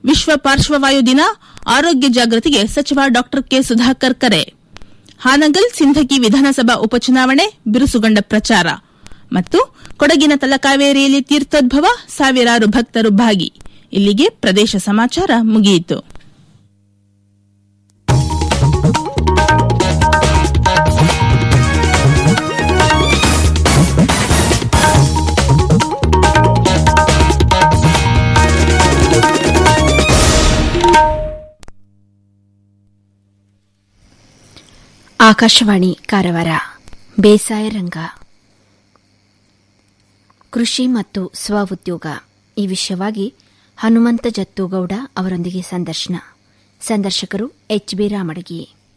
ವಿಶ್ವ ಪಾರ್ಶ್ವವಾಯು ದಿನ ಆರೋಗ್ಯ ಜಾಗೃತಿಗೆ ಸಚಿವ ಡಾ ಕೆ ಸುಧಾಕರ್ ಕರೆ ಹಾನಗಲ್ ಸಿಂಧಗಿ ವಿಧಾನಸಭಾ ಉಪಚುನಾವಣೆ ಬಿರುಸುಗೊಂಡ ಪ್ರಚಾರ ಮತ್ತು ಕೊಡಗಿನ ತಲಕಾವೇರಿಯಲ್ಲಿ ತೀರ್ಥೋದ್ಭವ ಸಾವಿರಾರು ಭಕ್ತರು ಭಾಗಿ ಇಲ್ಲಿಗೆ ಪ್ರದೇಶ ಸಮಾಚಾರ ಮುಗಿಯಿತು ಆಕಾಶವಾಣಿ ಕಾರವಾರ ಬೇಸಾಯ ರಂಗ ಕೃಷಿ ಮತ್ತು ಸ್ವ ಉದ್ಯೋಗ ಈ ವಿಷಯವಾಗಿ ಹನುಮಂತ ಜತ್ತುಗೌಡ ಅವರೊಂದಿಗೆ ಸಂದರ್ಶನ ಸಂದರ್ಶಕರು ಎಚ್ ಬಿ ರಾಮಡಗಿ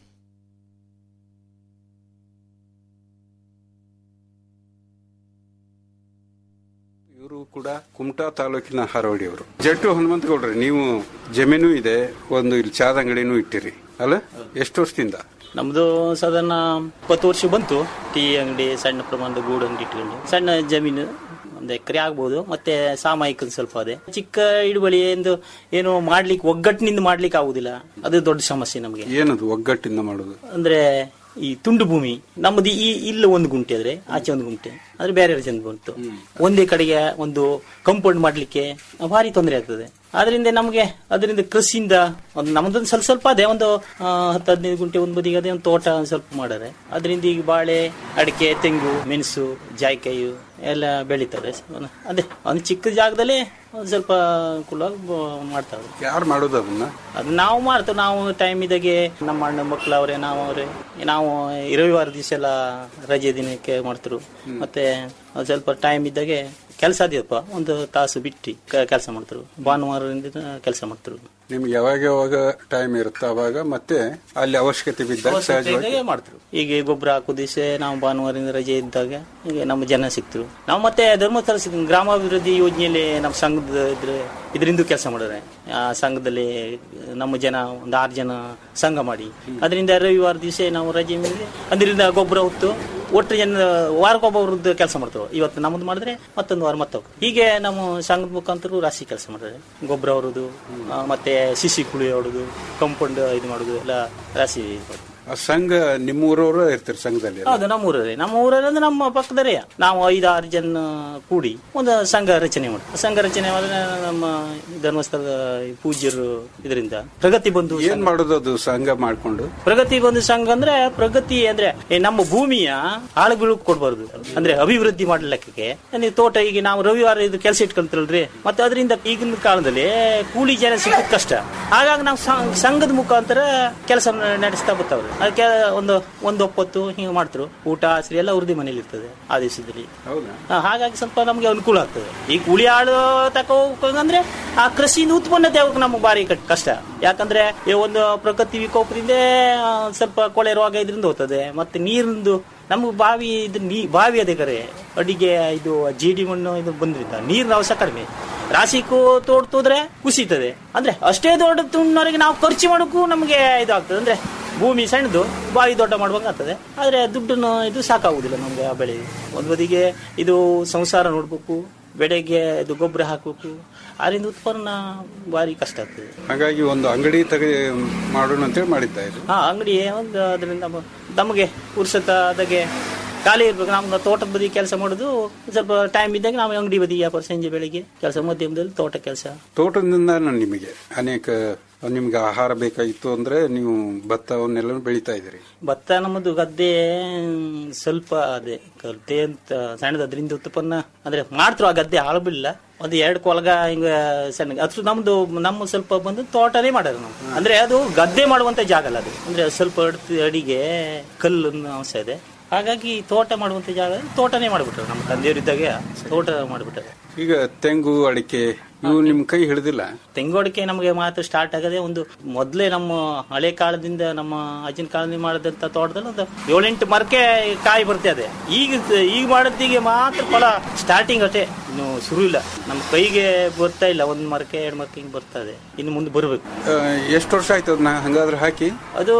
ಇವರು ಕೂಡ ಕುಮಟಾ ತಾಲೂಕಿನ ಹಾರೋಡಿಯವರು ಜಟ್ಟು ಹನುಮಂತಗೌಡ್ರೆ ನೀವು ಜಮೀನು ಇದೆ ಒಂದು ಇಲ್ಲಿ ಚಾದ ಅಂಗಡಿನೂ ಇಟ್ಟಿರಿ ಅಲ್ಲ ಎಷ್ಟು ವರ್ಷದಿಂದ ನಮ್ದು ಸಾಧಾರಣ ಇಪ್ಪತ್ತು ವರ್ಷ ಬಂತು ಟೀ ಅಂಗಡಿ ಸಣ್ಣ ಪ್ರಮಾಣದ ಗೂಡು ಅಂಗಡಿ ಇಟ್ಕೊಂಡು ಸಣ್ಣ ಜಮೀನು ಒಂದು ಎಕರೆ ಆಗ್ಬೋದು ಮತ್ತೆ ಸಾಮಾಯಿಕ ಸ್ವಲ್ಪ ಅದೇ ಚಿಕ್ಕ ಹಿಡುವಳಿ ಎಂದು ಏನು ಮಾಡ್ಲಿಕ್ಕೆ ಒಗ್ಗಟ್ಟಿನಿಂದ ಮಾಡ್ಲಿಕ್ಕೆ ಆಗುದಿಲ್ಲ ಅದು ದೊಡ್ಡ ಸಮಸ್ಯೆ ನಮಗೆ ಏನದು ಒಗ್ಗಟ್ಟಿಂದ ಮಾಡೋದು ಅಂದ್ರೆ ಈ ತುಂಡು ಭೂಮಿ ನಮ್ಮದು ಈ ಇಲ್ಲ ಒಂದು ಗುಂಟೆ ಆದ್ರೆ ಆಚೆ ಒಂದು ಗುಂಟೆ ಅಂದ್ರೆ ಬೇರೆ ಬೇರೆ ಜನ ಬಂತು ಒಂದೇ ಕಡೆಗೆ ಒಂದು ಕಂಪೌಂಡ್ ಮಾಡ್ಲಿಕ್ಕೆ ಭಾರಿ ತೊಂದರೆ ಆಗ್ತದೆ ಆದ್ರಿಂದ ನಮಗೆ ಅದರಿಂದ ಕೃಷಿಯಿಂದ ಒಂದು ನಮ್ದೊಂದು ಸ್ವಲ್ಪ ಸ್ವಲ್ಪ ಅದೇ ಒಂದು ಆ, ಹತ್ತು ಹದಿನೈದು ಗುಂಟೆ ಒಂದು ಬದಿಗೆ ಅದೇ ಒಂದು ತೋಟ ಒಂದ್ ಸ್ವಲ್ಪ ಮಾಡಾರೆ ಅದರಿಂದ ಈಗ ಬಾಳೆ ಅಡಿಕೆ ತೆಂಗು ಮೆಣಸು ಜಾಯಿಕಾಯಿ ಎಲ್ಲ ಬೆಳೀತಾರೆ ಅದೇ ಒಂದು ಚಿಕ್ಕ ಜಾಗದಲ್ಲಿ ಒಂದು ಸ್ವಲ್ಪ ಅನುಕೂಲವಾಗಿ ಬ- ಮಾಡ್ತಾರೆ ಯಾರು ಮಾಡೋದು ಅದನ್ನ ಅದು ನಾವು ಮಾಡ್ತೇವೆ ನಾವು ಟೈಮ್ ಇದ್ದಾಗೆ ನಮ್ಮ ಅಣ್ಣ ಮಕ್ಕಳು ಅವರೇ ನಾವು ಅವರೇ ನಾವು ರವಿವಾರ ದಿವಸ ಎಲ್ಲ ರಜೆ ದಿನಕ್ಕೆ ಮಾಡ್ತರು ಮತ್ತೆ ಒಂದ್ ಸ್ವಲ್ಪ ಟೈಮ್ ಇದ್ದಾಗೆ ಕೆಲಸ ಅದೇಪ್ಪ ಒಂದು ತಾಸು ಬಿಟ್ಟು ಕೆಲಸ ಮಾಡ್ತರು ಭಾನುವಾರದಿಂದ ಕೆಲಸ ಮಾಡ್ತರು ನಿಮ್ಗೆ ಯಾವಾಗ ಯಾವಾಗ ಟೈಮ್ ಇರುತ್ತೆ ಅವಾಗ ಮತ್ತೆ ಅಲ್ಲಿ ಅವಶ್ಯಕತೆ ಬಿದ್ದಾಗ ಸಹಜವಾಗಿ ಇದ್ದಾಗೆ ಮಾಡ್ತರು ಈಗ ಗೊಬ್ಬರ ಹಾಕೋ ದಿವಸ ನಾವು ಭಾನುವಾರದಿಂದ ರಜೆ ಇದ್ದಾಗ ಈಗ ನಮ್ಮ ಜನ ಸಿಕ್ತರು ನಾವು ಮತ್ತೆ ಧರ್ಮಸ್ಥಳ ಸಿಕ್- ಗ್ರಾಮಾಭಿವೃದ್ಧಿ ಯೋಜನೆಯಲ್ಲಿ ನಮ್ಮ ಸಂಘದ ಇದ್ರೆ ಇದರಿಂದ ಕೆಲಸ ಮಾಡಿದ್ರೆ ಆ ಸಂಘದಲ್ಲಿ ನಮ್ಮ ಜನ ಒಂದು ಆರು ಜನ ಸಂಘ ಮಾಡಿ ಅದರಿಂದ ರವಿವಾರ ದಿವಸ ನಾವು ರಜೆ ಮೇಲೆ ಅದರಿಂದ ಗೊಬ್ಬರ ಹೊತ್ತು ಒಟ್ಟು ಜನ ವಾರಕ್ಕೊಬ್ಬರದ್ದು ಕೆಲಸ ಮಾಡ್ತಾರೆ ಇವತ್ತು ನಮ್ದು ಮಾಡಿದ್ರೆ ಮತ್ತೊಂದು ವಾರ ಮತ್ತೊಬ್ಬರು ಹೀಗೆ ನಮ್ಮ ಸಂಘದ ಮುಖಾಂತರ ರಾಶಿ ಕೆಲಸ ಮಾಡಿದ್ರೆ ಗೊಬ್ಬರ ಹೊರೋದು ಆ, ಮತ್ತೆ ಸಿಸಿ ಕುಳಿ ಹೊಡೋದು ಕಂಪೌಂಡ್ ಇದು ಮಾಡೋದು ಎಲ್ಲ ರಾಶಿ ಇದು ಮಾಡೋದು. ಆ ಸಂಘ ನಿಮ್ಮ ಊರವರು ಇರ್ತಾರೆ ಸಂಘದಲ್ಲಿ ಎಲ್ಲ? ಹೌದು ನಮ್ಮ ಊರಲ್ಲಿ ನಮ್ಮ ಊರಲ್ಲಿ ಅಂದ್ರೆ ನಮ್ಮ ಪಕ್ಕದರೇ ನಾವು ಐದಾರು ಜನ ಕೂಡಿ ಒಂದು ಸಂಘ ರಚನೆ ಮಾಡಿ ಸಂಘ ರಚನೆ ಮಾಡಿದ್ರೆ ನಮ್ಮ ಧರ್ಮಸ್ಥಳದ ಈ ಪೂಜ್ಯರು ಇದರಿಂದ ಪ್ರಗತಿ ಬಂಧು ಏನ್ ಮಾಡೋದು ಅದು ಸಂಘ ಮಾಡ್ಕೊಂಡು ಪ್ರಗತಿ ಬಂಧು ಸಂಘ ಅಂದ್ರೆ ಪ್ರಗತಿ ಅಂದ್ರೆ ಈ ನಮ್ಮ ಭೂಮಿಯ ಆಳುಗಳು ಕೊಡ್ಬಾರ್ದು ಅಂದ್ರೆ ಅಭಿವೃದ್ಧಿ ಮಾಡಲಿಕ್ಕೆ ಅಂದ್ರೆ ತೋಟ ಈಗ ನಾವು ರವಿವಾರ ಇದು ಕೆಲಸ ಇಟ್ಕೊಂತೀರಲ್ರಿ ಮತ್ತೆ ಅದರಿಂದ ಈಗಿನ ಕಾಲದಲ್ಲಿ ಕೂಲಿ ಜನ ಸಿಗೋದು ಕಷ್ಟ ಹಾಗಾಗಿ ನಾವು ಸಂ- ಸಂಘದ ಮುಖಾಂತರ ಕೆಲಸ ನಡೆಸ್ತಾ ಬರ್ತಾವ್ರಿ ಅದಕ್ಕೆ ಒಂದು ಒಂದು ಒಪ್ಪತ್ತು ಹಿಂಗೆ ಮಾಡ್ತಾರೆ ಊಟ ಆಸರಿ ಎಲ್ಲ ಅವ್ರದ್ದೇ ಮನೇಲಿ ಇರ್ತದೆ ಆ ದಿವಸದಲ್ಲಿ ಹೌದಾ ಆ, ಹಾಗಾಗಿ ಸ್ವಲ್ಪ ನಮ್ಗೆ ಅನುಕೂಲ ಆಗ್ತದೆ ಈ ಕೂಲಿ ಆಳು ತಕೋ ಹೋಗಂದ್ರೆ ಆ ಕೃಷಿಯಿಂದ ಉತ್ಪನ್ನ ತಗೋಕ್ ನಮ್ಗೆ ಭಾರಿ ಕಟ್- ಕಷ್ಟ ಯಾಕಂದ್ರೆ ಈ ಒಂದು ಪ್ರಕೃತಿ ವಿಕೋಪದಿಂದ ಆ, ಸ್ವಲ್ಪ ಕೊಳೆ ರೋಗ ಇದರಿಂದ ಹೋಗ್ತದೆ ಮತ್ತೆ ನೀರಿಂದು ನಮ್ಗೆ ಬಾವಿ ಇದು ನೀ ಬಾವಿ ಅದೇ ಕರೆ ಅಡಿಗೆ ಇದು ಜೇಡಿ ಮಣ್ಣು ಇದು ಬಂದ್ರಿಂದ ನೀರಿನ ಅವಶ್ಯ ಕಡಿಮೆ ರಾಶಿಗೂ ತೋಡ್ತೋದ್ರೆ ಕುಸಿತದೆ ಅಂದ್ರೆ ಅಷ್ಟೇ ದೊಡ್ಡ ತುಂಡವರೆಗೆ ನಾವು ಖರ್ಚು ಮಾಡೋಕ್ಕೂ ನಮಗೆ ಇದಾಗ್ತದೆ ಅಂದ್ರೆ ಭೂಮಿ ಸಣ್ಣದು ಬಾವಿ ದೊಡ್ಡ ಮಾಡ್ಬೇಕಾಗ್ತದೆ ಆದ್ರೆ ದುಡ್ಡನ್ನು ಇದು ಸಾಕಾಗುದಿಲ್ಲ ನಮ್ಗೆ ಆ ಬೆಳೆ ಒಂದ್ ಬದಿಗೆ ಇದು ಸಂಸಾರ ನೋಡ್ಬೇಕು ಬೆಳೆಗೆ ಇದು ಗೊಬ್ಬರ ಹಾಕ್ಬೇಕು ಅದರಿಂದ ಉತ್ಪನ್ನ ಭಾರಿ ಕಷ್ಟ ಆಗ್ತದೆ ಹಾಗಾಗಿ ಒಂದು ಅಂಗಡಿ ತೆಗೆ ಮಾಡೋಣ ಅಂತೇಳಿ ಮಾಡಿದ್ದ ಇದು ಹಾ ಅಂಗಡಿ ಒಂದು ಅದರಿಂದ ನಮ್ಮ- ನಮಗೆ ಪುರ್ಸತ ಅದಾಗೆ ಖಾಲಿ ಇರ್ಬೇಕು ನಮ್ಗೆ ತೋಟದ ಬದಿ ಕೆಲಸ ಮಾಡೋದು ಸ್ವಲ್ಪ ಟೈಮ್ ಇದ್ದಾಗ ನಾವು ಅಂಗಡಿ ಬದಿ ವ್ಯಾಪಾರ ಸಂಜೆ ಬೆಳಿಗ್ಗೆ ಕೆಲಸ ಮಧ್ಯಮದಲ್ಲಿ ತೋಟ ಕೆಲಸ ತೋಟದಿಂದ ನಾನು ನಿಮಗೆ ಅನೇಕ ನಿಮ್ಗೆ ಆಹಾರ ಬೇಕಾಗಿತ್ತು ಅಂದ್ರೆ ನೀವು ಭತ್ತವನ್ನೆಲ್ಲ ಬೆಳಿತಾ ಇದ್ದೀರಿ ಭತ್ತ ನಮ್ಮದು ಗದ್ದೆ ಮ್, ಸ್ವಲ್ಪ ಅದೇ ಗದ್ದೆ ಅಂತ ಸಣ್ಣದು ಅದರಿಂದ ಉತ್ಪನ್ನ ಅಂದ್ರೆ ಮಾಡ್ತರು ಆ ಗದ್ದೆ ಹಾಳು ಬಿಡಲ್ಲ ಒಂದು ಎರಡು ಕೊಲಗ ಹಿಂಗ ಸಣ್ಣ ಅದ್ರ ನಮ್ದು ನಮ್ಮ ಸ್ವಲ್ಪ ಬಂದು ತೋಟನೇ ಮಾಡೋದು ನಾವು ಅಂದ್ರೆ ಅದು ಗದ್ದೆ ಮಾಡುವಂತ ಜಾಗ ಅಲ್ಲ ಅದು ಅಂದ್ರೆ ಸ್ವಲ್ಪ ಅಡ್ತಿ- ಅಡಿಗೆ ಕಲ್ಲು ಅಂಶ ಇದೆ ಹಾಗಾಗಿ ತೋಟ ಮಾಡುವಂತ ಜಾಗ ತೋಟನೇ ಮಾಡ್ಬಿಟ್ರು ನಮ್ಮ ತಂದೆಯವರಿದ್ದಾಗ ತೋಟ ಮಾಡ್ಬಿಟ್ಟಾರೆ ಈಗ ತೆಂಗು ಅಡಿಕೆ ಇವು ನಿಮ್ ಕೈ ಹಿಡಿದಿಲ್ಲ ತೆಂಗೋಡಿಕೆ ನಮಗೆ ಮಾತ್ರ ಸ್ಟಾರ್ಟ್ ಆಗದೆ ಒಂದು ಮೊದಲೇ ನಮ್ಮ ಹಳೆ ಕಾಲದಿಂದ ನಮ್ಮ ಅಜ್ಜನ ಕಾಲದಿಂದ ಮಾಡಿದಂತ ತೋಟದಲ್ಲಿ ಒಂದು ಏಳೆಂಟು ಮರಕ್ಕೆ ಕಾಯಿ ಬರ್ತಾ ಇದೆ ಈಗ ಈಗ ಮಾಡೋದಿಗೆ ಮಾತ್ರ ಫಲ ಸ್ಟಾರ್ಟಿಂಗ್ ಅಷ್ಟೇ ಇನ್ನು ಶುರು ಇಲ್ಲ ನಮ್ಮ ಕೈಗೆ ಬರ್ತಾ ಇಲ್ಲ ಒಂದ್ ಮರಕ್ಕೆ ಎರಡು ಮರಕ್ಕೆ ಹಿಂಗ್ ಬರ್ತಾ ಇದೆ ಇನ್ನು ಮುಂದೆ ಬರಬೇಕು ಎಷ್ಟು ವರ್ಷ ಆಯ್ತು ಅದನ್ನ ಹಂಗಾದ್ರೆ ಹಾಕಿ ಅದು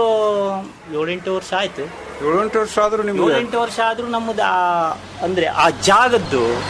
ಏಳೆಂಟು ವರ್ಷ ಆಯ್ತು ಏಳೆಂಟು ವರ್ಷ ಆದ್ರೂ ನಿಮ್ಗೆ ಏಳೆಂಟು ವರ್ಷ ಆದ್ರೂ ನಮ್ಮದು ಆ ಅಂದ್ರೆ ಆ ಜಾಗದ್ದು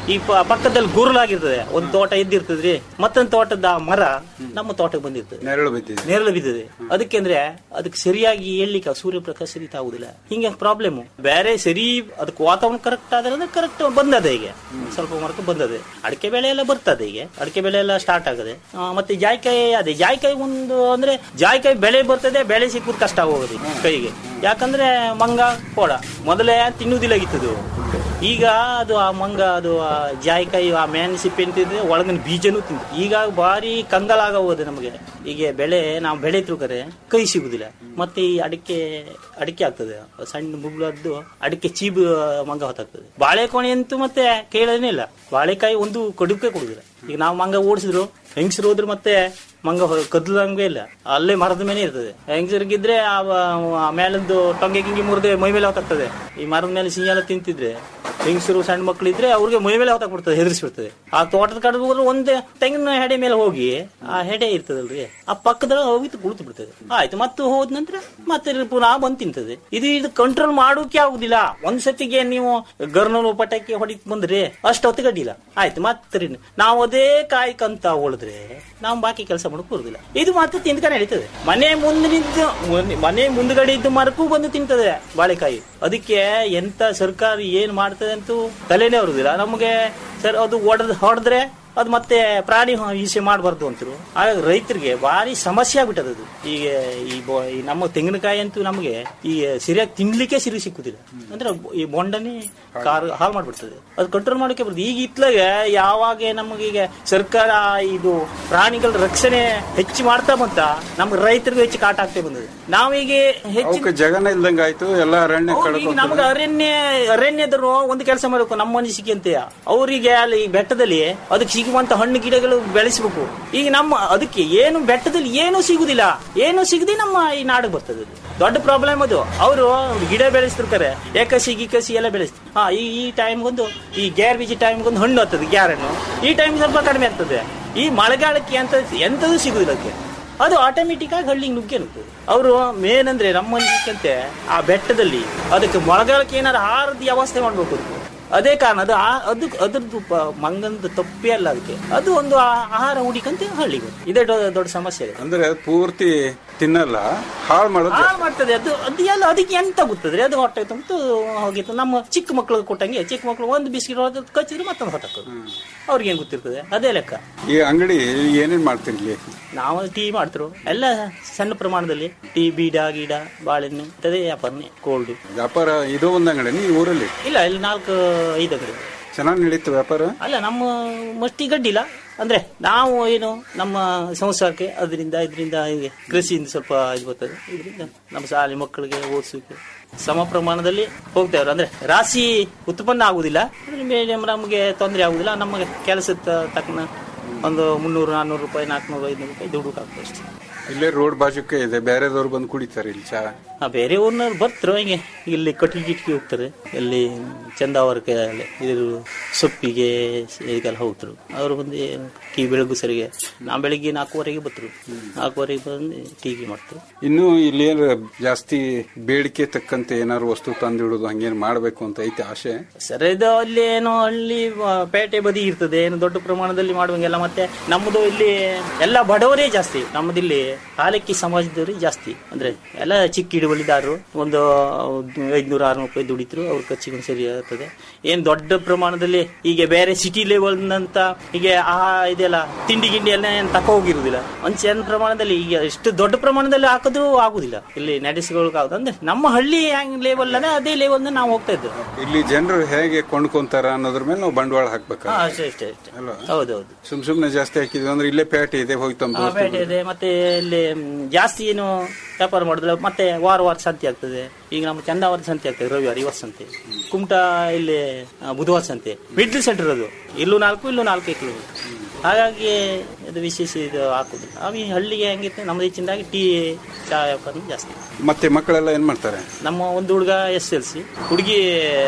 ಈ ಪ- ಪಕ್ಕದಲ್ಲಿ ಗುರುಲಾಗಿರ್ತದೆ ಒಂದು ತೋಟ ಇದ್ದಿರ್ತದ್ರಿ ಮತ್ತೊಂದು ತೋಟದ ಆ ಮರ ನಮ್ಮ ತೋಟಕ್ಕೆ ಬಂದಿರ್ತದೆ ನೆರಳು ಬಿದ್ದಿದೆ ನೇರಳೆ ಬಿದ್ದದೆ ಅದಕ್ಕೆ ಅಂದ್ರೆ ಅದಕ್ಕೆ ಸರಿಯಾಗಿ ಹೇಳಲಿಕ್ಕೆ ಸೂರ್ಯಪ್ರಕಾಶ ಸರಿತ ಆಗುದಿಲ್ಲ ಹಿಂಗೆ ಪ್ರಾಬ್ಲಮ್ ಬೇರೆ ಸರಿ ಅದಕ್ಕೆ ವಾತಾವರಣ ಕರೆಕ್ಟ್ ಆದ್ರೆ ಅಂದ್ರೆ ಕರೆಕ್ಟ್ ಬಂದದೆ ಈಗ ಸ್ವಲ್ಪ ಮರಕ್ಕೆ ಬಂದದೆ ಅಡಿಕೆ ಬೆಳೆ ಎಲ್ಲ ಬರ್ತದೆ ಈಗ ಅಡಿಕೆ ಬೆಳೆ ಎಲ್ಲ ಸ್ಟಾರ್ಟ್ ಆಗದೆ ಆ, ಮತ್ತೆ ಜಾಯ್ಕಾಯಿ ಅದೇ ಜಾಯ್ಕಾಯಿ ಒಂದು ಅಂದ್ರೆ ಜಾಯ್ಕಾಯಿ ಬೆಳೆ ಬರ್ತದೆ ಬೆಳೆ ಸಿಕ್ಕುದು ಕಷ್ಟ ಆಗೋದು ಕೈಗೆ ಯಾಕಂದ್ರೆ ಮಂಗ ಕೋಡ ಮೊದಲೇ ತಿನ್ನುವುದಿಲ್ಲಾಗಿತ್ತದು ಈಗ ಅದು ಆ ಮಂಗ ಅದು ಆ ಜಾಯಿಕಾಯಿ ಆ ಮ್ಯಾನ್ ಸಿಪ್ಪೆ ಅಂತಿದ್ರೆ ಒಳಗಿನ ಬೀಜನೂ ತಿಂದು ಈಗ ಬಾರಿ ಕಂಗಾಲಾಗ ಹೋದೆ ನಮಗೆ ಈಗ ಬೆಳೆ ನಾವು ಬೆಳೆ ತಿಳ್ಕರೆ ಕೈ ಸಿಗುದಿಲ್ಲ ಮತ್ತೆ ಈ ಅಡಿಕೆ ಅಡಿಕೆ ಆಗ್ತದೆ ಸಣ್ಣ ಮುಗ್ಳದ್ದು ಅಡಿಕೆ ಚೀಬು ಮಂಗ ಹೊತ್ತಾಗ್ತದೆ ಬಾಳೆಕೊಣೆ ಅಂತೂ ಮತ್ತೆ ಕೇಳೋದೇ ಇಲ್ಲ ಬಾಳೆಕಾಯಿ ಒಂದು ಕಡುಕೆ ಕೊಡುದಿಲ್ಲ ಈಗ ನಾವು ಮಂಗ ಓಡಿಸಿದ್ರು ಹೆಂಗಸರು ಹೋದ್ರೆ ಮತ್ತೆ ಮಂಗ ಕದ್ಲಂಗೆ ಇಲ್ಲ ಅಲ್ಲೇ ಮರದ ಮೇಲೆ ಇರ್ತದೆ ಹೆಂಗಸರಿಗಿದ್ರೆ ಆ ಆ ಮೇಲದ್ದು ಟೊಂಗೆ ಗಿಂಗಿ ಮುರಿದೆ ಮೈ ಮೇಲೆ ಹೊತ್ತಾಗ್ತದೆ ಈ ಮರದ ಮೇಲೆ ಸಿಂಗಾಲ ತಿಂತಿದ್ರೆ ಹೆಂಗಸರು ಸಣ್ಣ ಮಕ್ಳು ಇದ್ರೆ ಅವ್ರಿಗೆ ಮೈ ಮೇಲೆ ಹೊತ್ತಾಕ್ಬಿಡ್ತದೆ ಹೆದರ್ಸ್ಬಿಡ್ತದೆ ಆ ತೋಟದ ಕಡೆ ಹೋದ್ರೆ ಒಂದೇ ತೆಂಗಿನ ಹೆಡೆ ಮೇಲೆ ಹೋಗಿ ಆ ಹೆಡೆ ಇರ್ತದಲ್ರಿ ಆ ಪಕ್ಕದಲ್ಲಿ ಹೋಗಿ ಕುಳಿತು ಬಿಡ್ತದೆ ಆಯ್ತು ಮತ್ತೆ ಹೋದ ನಂತರ ಮತ್ತೆ ಪುನಃ ಬಂದು ತಿಂತದೆ ಇದು ಇದು ಕಂಟ್ರೋಲ್ ಮಾಡೋಕೆ ಆಗುದಿಲ್ಲ ಒಂದ್ ಸತಿಗೆ ನೀವು ಗರ್ನೂರು ಪಟಾಕಿ ಹೊಡಿತ್ ಬಂದ್ರೆ ಅಷ್ಟು ಹೊತ್ತಿಗೆ ಅಡ್ಡಿಲ್ಲ ಆಯ್ತು ಮತ್ತೆ ನಾವು ಅದೇ ಕಾಯ್ಕಂತ ಉಳಿದ್ರೆ ನಾವು ಬಾಕಿ ಕೆಲಸ ಮಾಡಕ್ ಬರುದಿಲ್ಲ ಇದು ಮತ್ತೆ ತಿಂದ್ಕೊಂಡು ನಡೀತದೆ ಮನೆ ಮುಂದಿನಿದ್ದು ಮನೆ ಮುಂದ್ಗಡೆ ಇದ್ದು ಮರಕ್ಕೂ ಬಂದು ತಿಂತದೆ ಬಾಳೆಕಾಯಿ ಅದಕ್ಕೆ ಎಂತ ಸರ್ಕಾರ ಏನ್ ಮಾಡ್ತದೆ ಅಂತೂ ತಲೆನೇ ಬರುದಿಲ್ಲ ನಮಗೆ ಸರ್ ಅದು ಹೊಡೆದ್ ಹೊಡೆದ್ರೆ ಅದು ಮತ್ತೆ ಪ್ರಾಣಿ ಹಿಂಸೆ ಮಾಡಬಾರ್ದು ಅಂತರು ಆಗ ರೈತರಿಗೆ ಭಾರಿ ಸಮಸ್ಯೆ ಆಗ್ಬಿಟ್ಟದ ಅದು ಈಗ ಈ ಬೊ- ಈ ನಮ್ಮ ತೆಂಗಿನಕಾಯಿ ಅಂತೂ ನಮಗೆ ಈ ಸರಿಯಾಗಿ ತಿನ್ಲಿಕ್ಕೆ ಸಿರಿ ಸಿಕ್ಕುದಿಲ್ಲ ಅಂದ್ರೆ ಈ ಬೊಂಡನೇ ಕಾರ್ ಹಾಳು ಮಾಡ್ಬಿಡ್ತದೆ ಅದು ಕಂಟ್ರೋಲ್ ಮಾಡೋಕೆ ಬರ್ತದೆ ಈಗ ಇತ್ಲಾಗೆ ಯಾವಾಗ ನಮಗೀಗ ಸರ್ಕಾರ ಇದು ಪ್ರಾಣಿಗಳ ರಕ್ಷಣೆ ಹೆಚ್ಚು ಮಾಡ್ತಾ ಬಂತ ನಮ್ಗೆ ರೈತರಿಗೂ ಹೆಚ್ಚು ಕಾಟ ಆಗ್ತಾ ಬಂದದೆ ನಾವೀಗ ಹೆಚ್ಚು ಅವಕ್ಕೆ ಜಗನ ಇಲ್ದಂಗ ಆಯ್ತು ಎಲ್ಲ ಅರಣ್ಯ ಹೌದು, ಈಗ ಕಳ್ಕೊಂಡ್ ನಮ್ಗೆ ಅರಣ್ಯ ಅರಣ್ಯದರು ಒಂದು ಕೆಲಸ ಮಾಡಬೇಕು ನಮ್ಮ ಅನಿಸಿಕೆ ಅಂತೆಯ ಅವರಿಗೆ ಅಲ್ಲಿ ಬೆಟ್ಟದಲ್ಲಿ ಅದಕ್ಕೆ ಸಿಗುವಂತ ಹಣ್ಣು ಗಿಡಗಳು ಬೆಳೆಸಬೇಕು ಈಗ ನಮ್ಮ ಅದಕ್ಕೆ ಏನು ಬೆಟ್ಟದಲ್ಲಿ ಏನು ಸಿಗುದಿಲ್ಲ ಏನು ಸಿಗದೆ ನಮ್ಮ ಈ ನಾಡಿಗೆ ಬರ್ತದೆ ಅದು. ದೊಡ್ಡ ಪ್ರಾಬ್ಲಮ್ ಅದು ಅವರು ಗಿಡ ಬೆಳೆಸ್ತಿರ್ತಾರೆ ಏಕಸಿ ಗಿಕಸಿ ಎಲ್ಲ ಬೆಳೆಸ್ತಾರೆ ಹಾ ಈ ಈ ಟೈಮ್ ಒಂದು ಈ ಗ್ಯಾರ್ ಬೀಜ ಟೈಮ್ ಒಂದು ಹಣ್ಣು ಆಗ್ತದೆ ಗ್ಯಾರ್ ಹಣ್ಣು ಈ ಟೈಮ್ ಸ್ವಲ್ಪ ಕಡಿಮೆ ಆಗ್ತದೆ ಈ ಮಳೆಗಾಲಕ್ಕೆ ಅಂತ ಎಂತದೂ ಸಿಗುದಿಲ್ಲ ಅದಕ್ಕೆ ಅದು ಆಟೋಮೆಟಿಕ್ ಆಗಿ ಹಳ್ಳಿಗೆ ನುಗ್ಗೆ ನುಗ್ತದೆ ಅವರು ಮೇನ್ ಅಂದ್ರೆ ನಮ್ಮ ಅನ್ಸಿಕಂತೆ ಆ ಬೆಟ್ಟದಲ್ಲಿ ಅದಕ್ಕೆ ಮಳೆಗಾಲಕ್ಕೆ ಏನಾರು ಹಾರದ ವ್ಯವಸ್ಥೆ ಮಾಡ್ಬೇಕು ಅದಕ್ಕೆ ಅದೇ ಕಾರಣ ಅದು ಆ- ಅದು ಅದ್ರದ್ದು ಪ- ಮಂಗನದ ತಪ್ಪೇ ಅಲ್ಲ ಅದಕ್ಕೆ ಅದು ಒಂದು ಆ- ಆಹಾರ ಹುಡಿಕಂತೆ ಹಳ್ಳಿಗೆ ಇದೇ ದೊ- ದೊಡ್ಡ ಸಮಸ್ಯೆ ಇದೆ ಅಂದ್ರೆ ಅದು ಪೂರ್ತಿ ತಿನ್ನಲ್ಲ ಹಾಳು ಮಾಡೋದು ಹಾಳು ಮಾಡ್ತದೆ ಅದು ಅದು ಎಲ್ಲ ಅದಕ್ಕೆ ಎಂತ ಗೊತ್ತದ್ರಿ ಅದು ಹೊಟ್ಟೆ ತುಂಬ ಹೋಗಿತ್ತು ನಮ್ಮ ಚಿಕ್ಕ ಮಕ್ಳು ಕೊಟ್ಟಂಗೆ ಚಿಕ್ಕ ಮಕ್ಳು ಒಂದು ಬಿಸ್ಕಿಟ್ ಹೊಡೆದು ಕಚ್ಚಿದ್ರೆ ಮತ್ತೊಂದು ಹೊಟ್ಟಕ್ಕದು ಅವ್ರಿಗೆ ಏನ್ ಗೊತ್ತಿರ್ತದೆ ಅದೇ ಲೆಕ್ಕ ಈ ಅಂಗಡಿ ಏನೇನ್ ಮಾಡ್ತಿರ್ಲಿ ನಾವು ಟೀ ಮಾಡ್ತರು ಎಲ್ಲ ಸಣ್ಣ ಪ್ರಮಾಣದಲ್ಲಿ ಟೀ ಬೀಡ ಗೀಡ ಬಾಳೆಹಣ್ಣು ಇಂಥದೇ ವ್ಯಾಪಾರನೇ ಕೋಲ್ಡ್ ವ್ಯಾಪಾರ ಇದು ಒಂದ್ ಅಂಗಡಿ ಈ ಊರಲ್ಲಿ ಇಲ್ಲ ಇಲ್ಲಿ ನಾಲ್ಕು ಐದು ಅಂಗಡಿ ಚೆನ್ನಾಗಿ ನಡೀತು ವ್ಯಾಪಾರ ಅಲ್ಲ ನಮ್ಮ ಮಸ್ತಿ ಗಡ್ಡಿಲ್ಲ ಅಂದ್ರೆ ನಾವು ಏನು ನಮ್ಮ ಸಂಸಾರಕ್ಕೆ ಅದರಿಂದ ಇದರಿಂದ ಹೀಗೆ ಕೃಷಿಯಿಂದ ಸ್ವಲ್ಪ ಇದು ಬರ್ತದೆ ಇದರಿಂದ ನಮ್ಮ ಶಾಲೆ ಮಕ್ಕಳಿಗೆ ಓದಿಸೋಕೆ ಸಮ ಪ್ರಮಾಣದಲ್ಲಿ ಹೋಗ್ತೇವ್ರು ಅಂದ್ರೆ ರಾಶಿ ಉತ್ಪನ್ನ ಆಗುದಿಲ್ಲ ಅದ್ರ ಮೇಲೆ ನಮಗೆ ತೊಂದರೆ ಆಗುದಿಲ್ಲ ನಮಗೆ ಕೆಲಸದ ತಕ್ಕನ ಒಂದು ಮುನ್ನೂರು ನಾನ್ನೂರು ರೂಪಾಯಿ ನಾಲ್ಕುನೂರು ಐನೂರು ರೂಪಾಯಿ ದುಡ್ಡು ಆಗ್ತದೆ ಅಷ್ಟೇ ಇಲ್ಲೇ ರೋಡ್ ಬಾಜುಕ್ಕೆ ಇದೆ ಬೇರೆದವ್ರು ಬಂದು ಕುಡಿತಾರೆ ಇಲ್ಲಿ ಚಾ ಆ ಬೇರೆ ಊರ್ನವ್ರು ಬರ್ತಾರೆ ಹಿಂಗೆ ಇಲ್ಲಿ ಕಟ್ಟಿಗೆ ಗಿಟ್ಟಿ ಹೋಗ್ತಾರೆ ಇಲ್ಲಿ ಚಂದಾವರಕ್ಕೆ ಅಲ್ಲಿ ಇದು ಸೊಪ್ಪಿಗೆ ಇದಕ್ಕೆಲ್ಲ ಹೋಗ್ತಾರೆ ಅವರು ಬಂದು ಟೀ ಬೆಳಗು ಸರಿಗೆ ನಾ ಬೆಳಿಗ್ಗೆ ನಾಲ್ಕೂವರೆಗೆ ಬರ್ತರು ನಾಲ್ಕೂವರೆಗೆ ಬಂದು ಟೀಗೆ ಮಾಡ್ತಾರೆ ಇನ್ನು ಇಲ್ಲಿ ಜಾಸ್ತಿ ಬೇಡಿಕೆ ತಕ್ಕಂತೆ ಏನಾದ್ರು ವಸ್ತು ತಂದಿಡೋದು ಹಂಗೇನು ಮಾಡ್ಬೇಕು ಅಂತ ಐತೆ ಆಸೆ ಸರ್ ಇದು ಅಲ್ಲಿ ಏನು ಹಳ್ಳಿ ಆ, ಪೇಟೆ ಬದಿ ಇರ್ತದೆ ಏನು ದೊಡ್ಡ ಪ್ರಮಾಣದಲ್ಲಿ ಮಾಡುವಂಗೆಲ್ಲ ಮತ್ತೆ ನಮ್ಮದು ಇಲ್ಲಿ ಎಲ್ಲ ಬಡವರೇ ಜಾಸ್ತಿ ನಮ್ಮದಿಲ್ಲಿ ಹಾಲಕ್ಕಿ ಸಮಾಜದವರೇ ಜಾಸ್ತಿ ಅಂದ್ರೆ ಎಲ್ಲ ಚಿಕ್ಕ ಹಿಡುವಳಿದಾರರು ಒಂದು ಐದ್ನೂರ ಆರ್ನೂರು ರೂಪಾಯಿ ದುಡಿತರು ಅವ್ರ ಖರ್ಚಿಗೆ ಸರಿ ಆಗ್ತದೆ ಏನ್ ದೊಡ್ಡ ಪ್ರಮಾಣದಲ್ಲಿ ಈಗ ಬೇರೆ ಸಿಟಿ ಲೆವೆಲ್ ಅಂತ ಹೀಗೆ ಆ ಇದೆಲ್ಲ ತಿಂಡಿ ಗಿಂಡಿ ಎಲ್ಲ ಏನ್ ತಕ ಹೋಗಿರುದಿಲ್ಲ ಒಂದ್ ಸಣ್ಣ ಪ್ರಮಾಣದಲ್ಲಿ ಈಗ ಎಷ್ಟು ದೊಡ್ಡ ಪ್ರಮಾಣದಲ್ಲಿ ಹಾಕಿದ್ರು ಆಗುದಿಲ್ಲ ಇಲ್ಲಿ ನಡೆಸಿಕೊಳ್ಳೋಕೆ ಅಂದ್ರೆ ನಮ್ಮ ಹಳ್ಳಿ ಹೆಂಗ್ ಲೆವೆಲ್ ಅದೇ ಅದೇ ಲೆವೆಲ್ ನಾವು ಹೋಗ್ತಾ ಇದ್ದೇವೆ ಇಲ್ಲಿ ಜನರು ಹೇಗೆ ಕೊಂಡ್ಕೊಂತಾರ ಅನ್ನೋದ್ರ ಮೇಲೆ ನಾವು ಬಂಡವಾಳ ಹಾಕ್ಬೇಕು ಹಾ, ಅಷ್ಟೇ ಅಷ್ಟೇ ಅಷ್ಟೇ ಅಲ್ವಾ? ಹೌದೌದು ಸುಮ್ ಸುಮ್ನೆ ಜಾಸ್ತಿ ಹಾಕಿದ್ವಿ ಅಂದ್ರೆ ಇಲ್ಲೇ ಪೇಟೆ ಇದೆ ಹೋಗಿ ತಂದು ಆ, ಪೇಟೆ ಇದೆ ಮತ್ತೆ ಇಲ್ಲಿ ಮ್, ಜಾಸ್ತಿ ಏನು ವ್ಯಾಪಾರ ಮಾಡಿದ್ರೆ ಮತ್ತೆ ವಾರ ವಾರ ಸಂತೆ ಆಗ್ತದೆ ಈಗ ನಮ್ಮ ಚಂದಾವರ ಸಂತೆ ಆಗ್ತದೆ ರವಿವಾರ ಇವತ್ತು ಸಂತೆ ಕುಮಟಾ ಇಲ್ಲಿ ಆ, ಬುಧವಾರ ಸಂತೆ ಮಿಡ್ಲ್ ಸೆಂಟರ್ ಅದು ಇಲ್ಲೂ ನಾಲ್ಕು ಇಲ್ಲೂ ನಾಲ್ಕು ಕಿಲೋ ಹಾಗಾಗಿ ಇದು ವಿಶೇಷ ಇದು ಹಾಕುದು ನಾವು ಈ ಹಳ್ಳಿಗೆ ಹೆಂಗಿತ್ತು ನಮ್ದು ಹೆಚ್ಚಿನದಾಗಿ ಟೀ ಚಾ ವ್ಯಾಪಾರ ಜಾಸ್ತಿ ಮತ್ತೆ ಮಕ್ಕಳೆಲ್ಲ ಏನ್ ಮಾಡ್ತಾರೆ ನಮ್ಮ ಒಂದು ಹುಡುಗ ಎಸ್ ಎಲ್ ಸಿ ಹುಡುಗಿ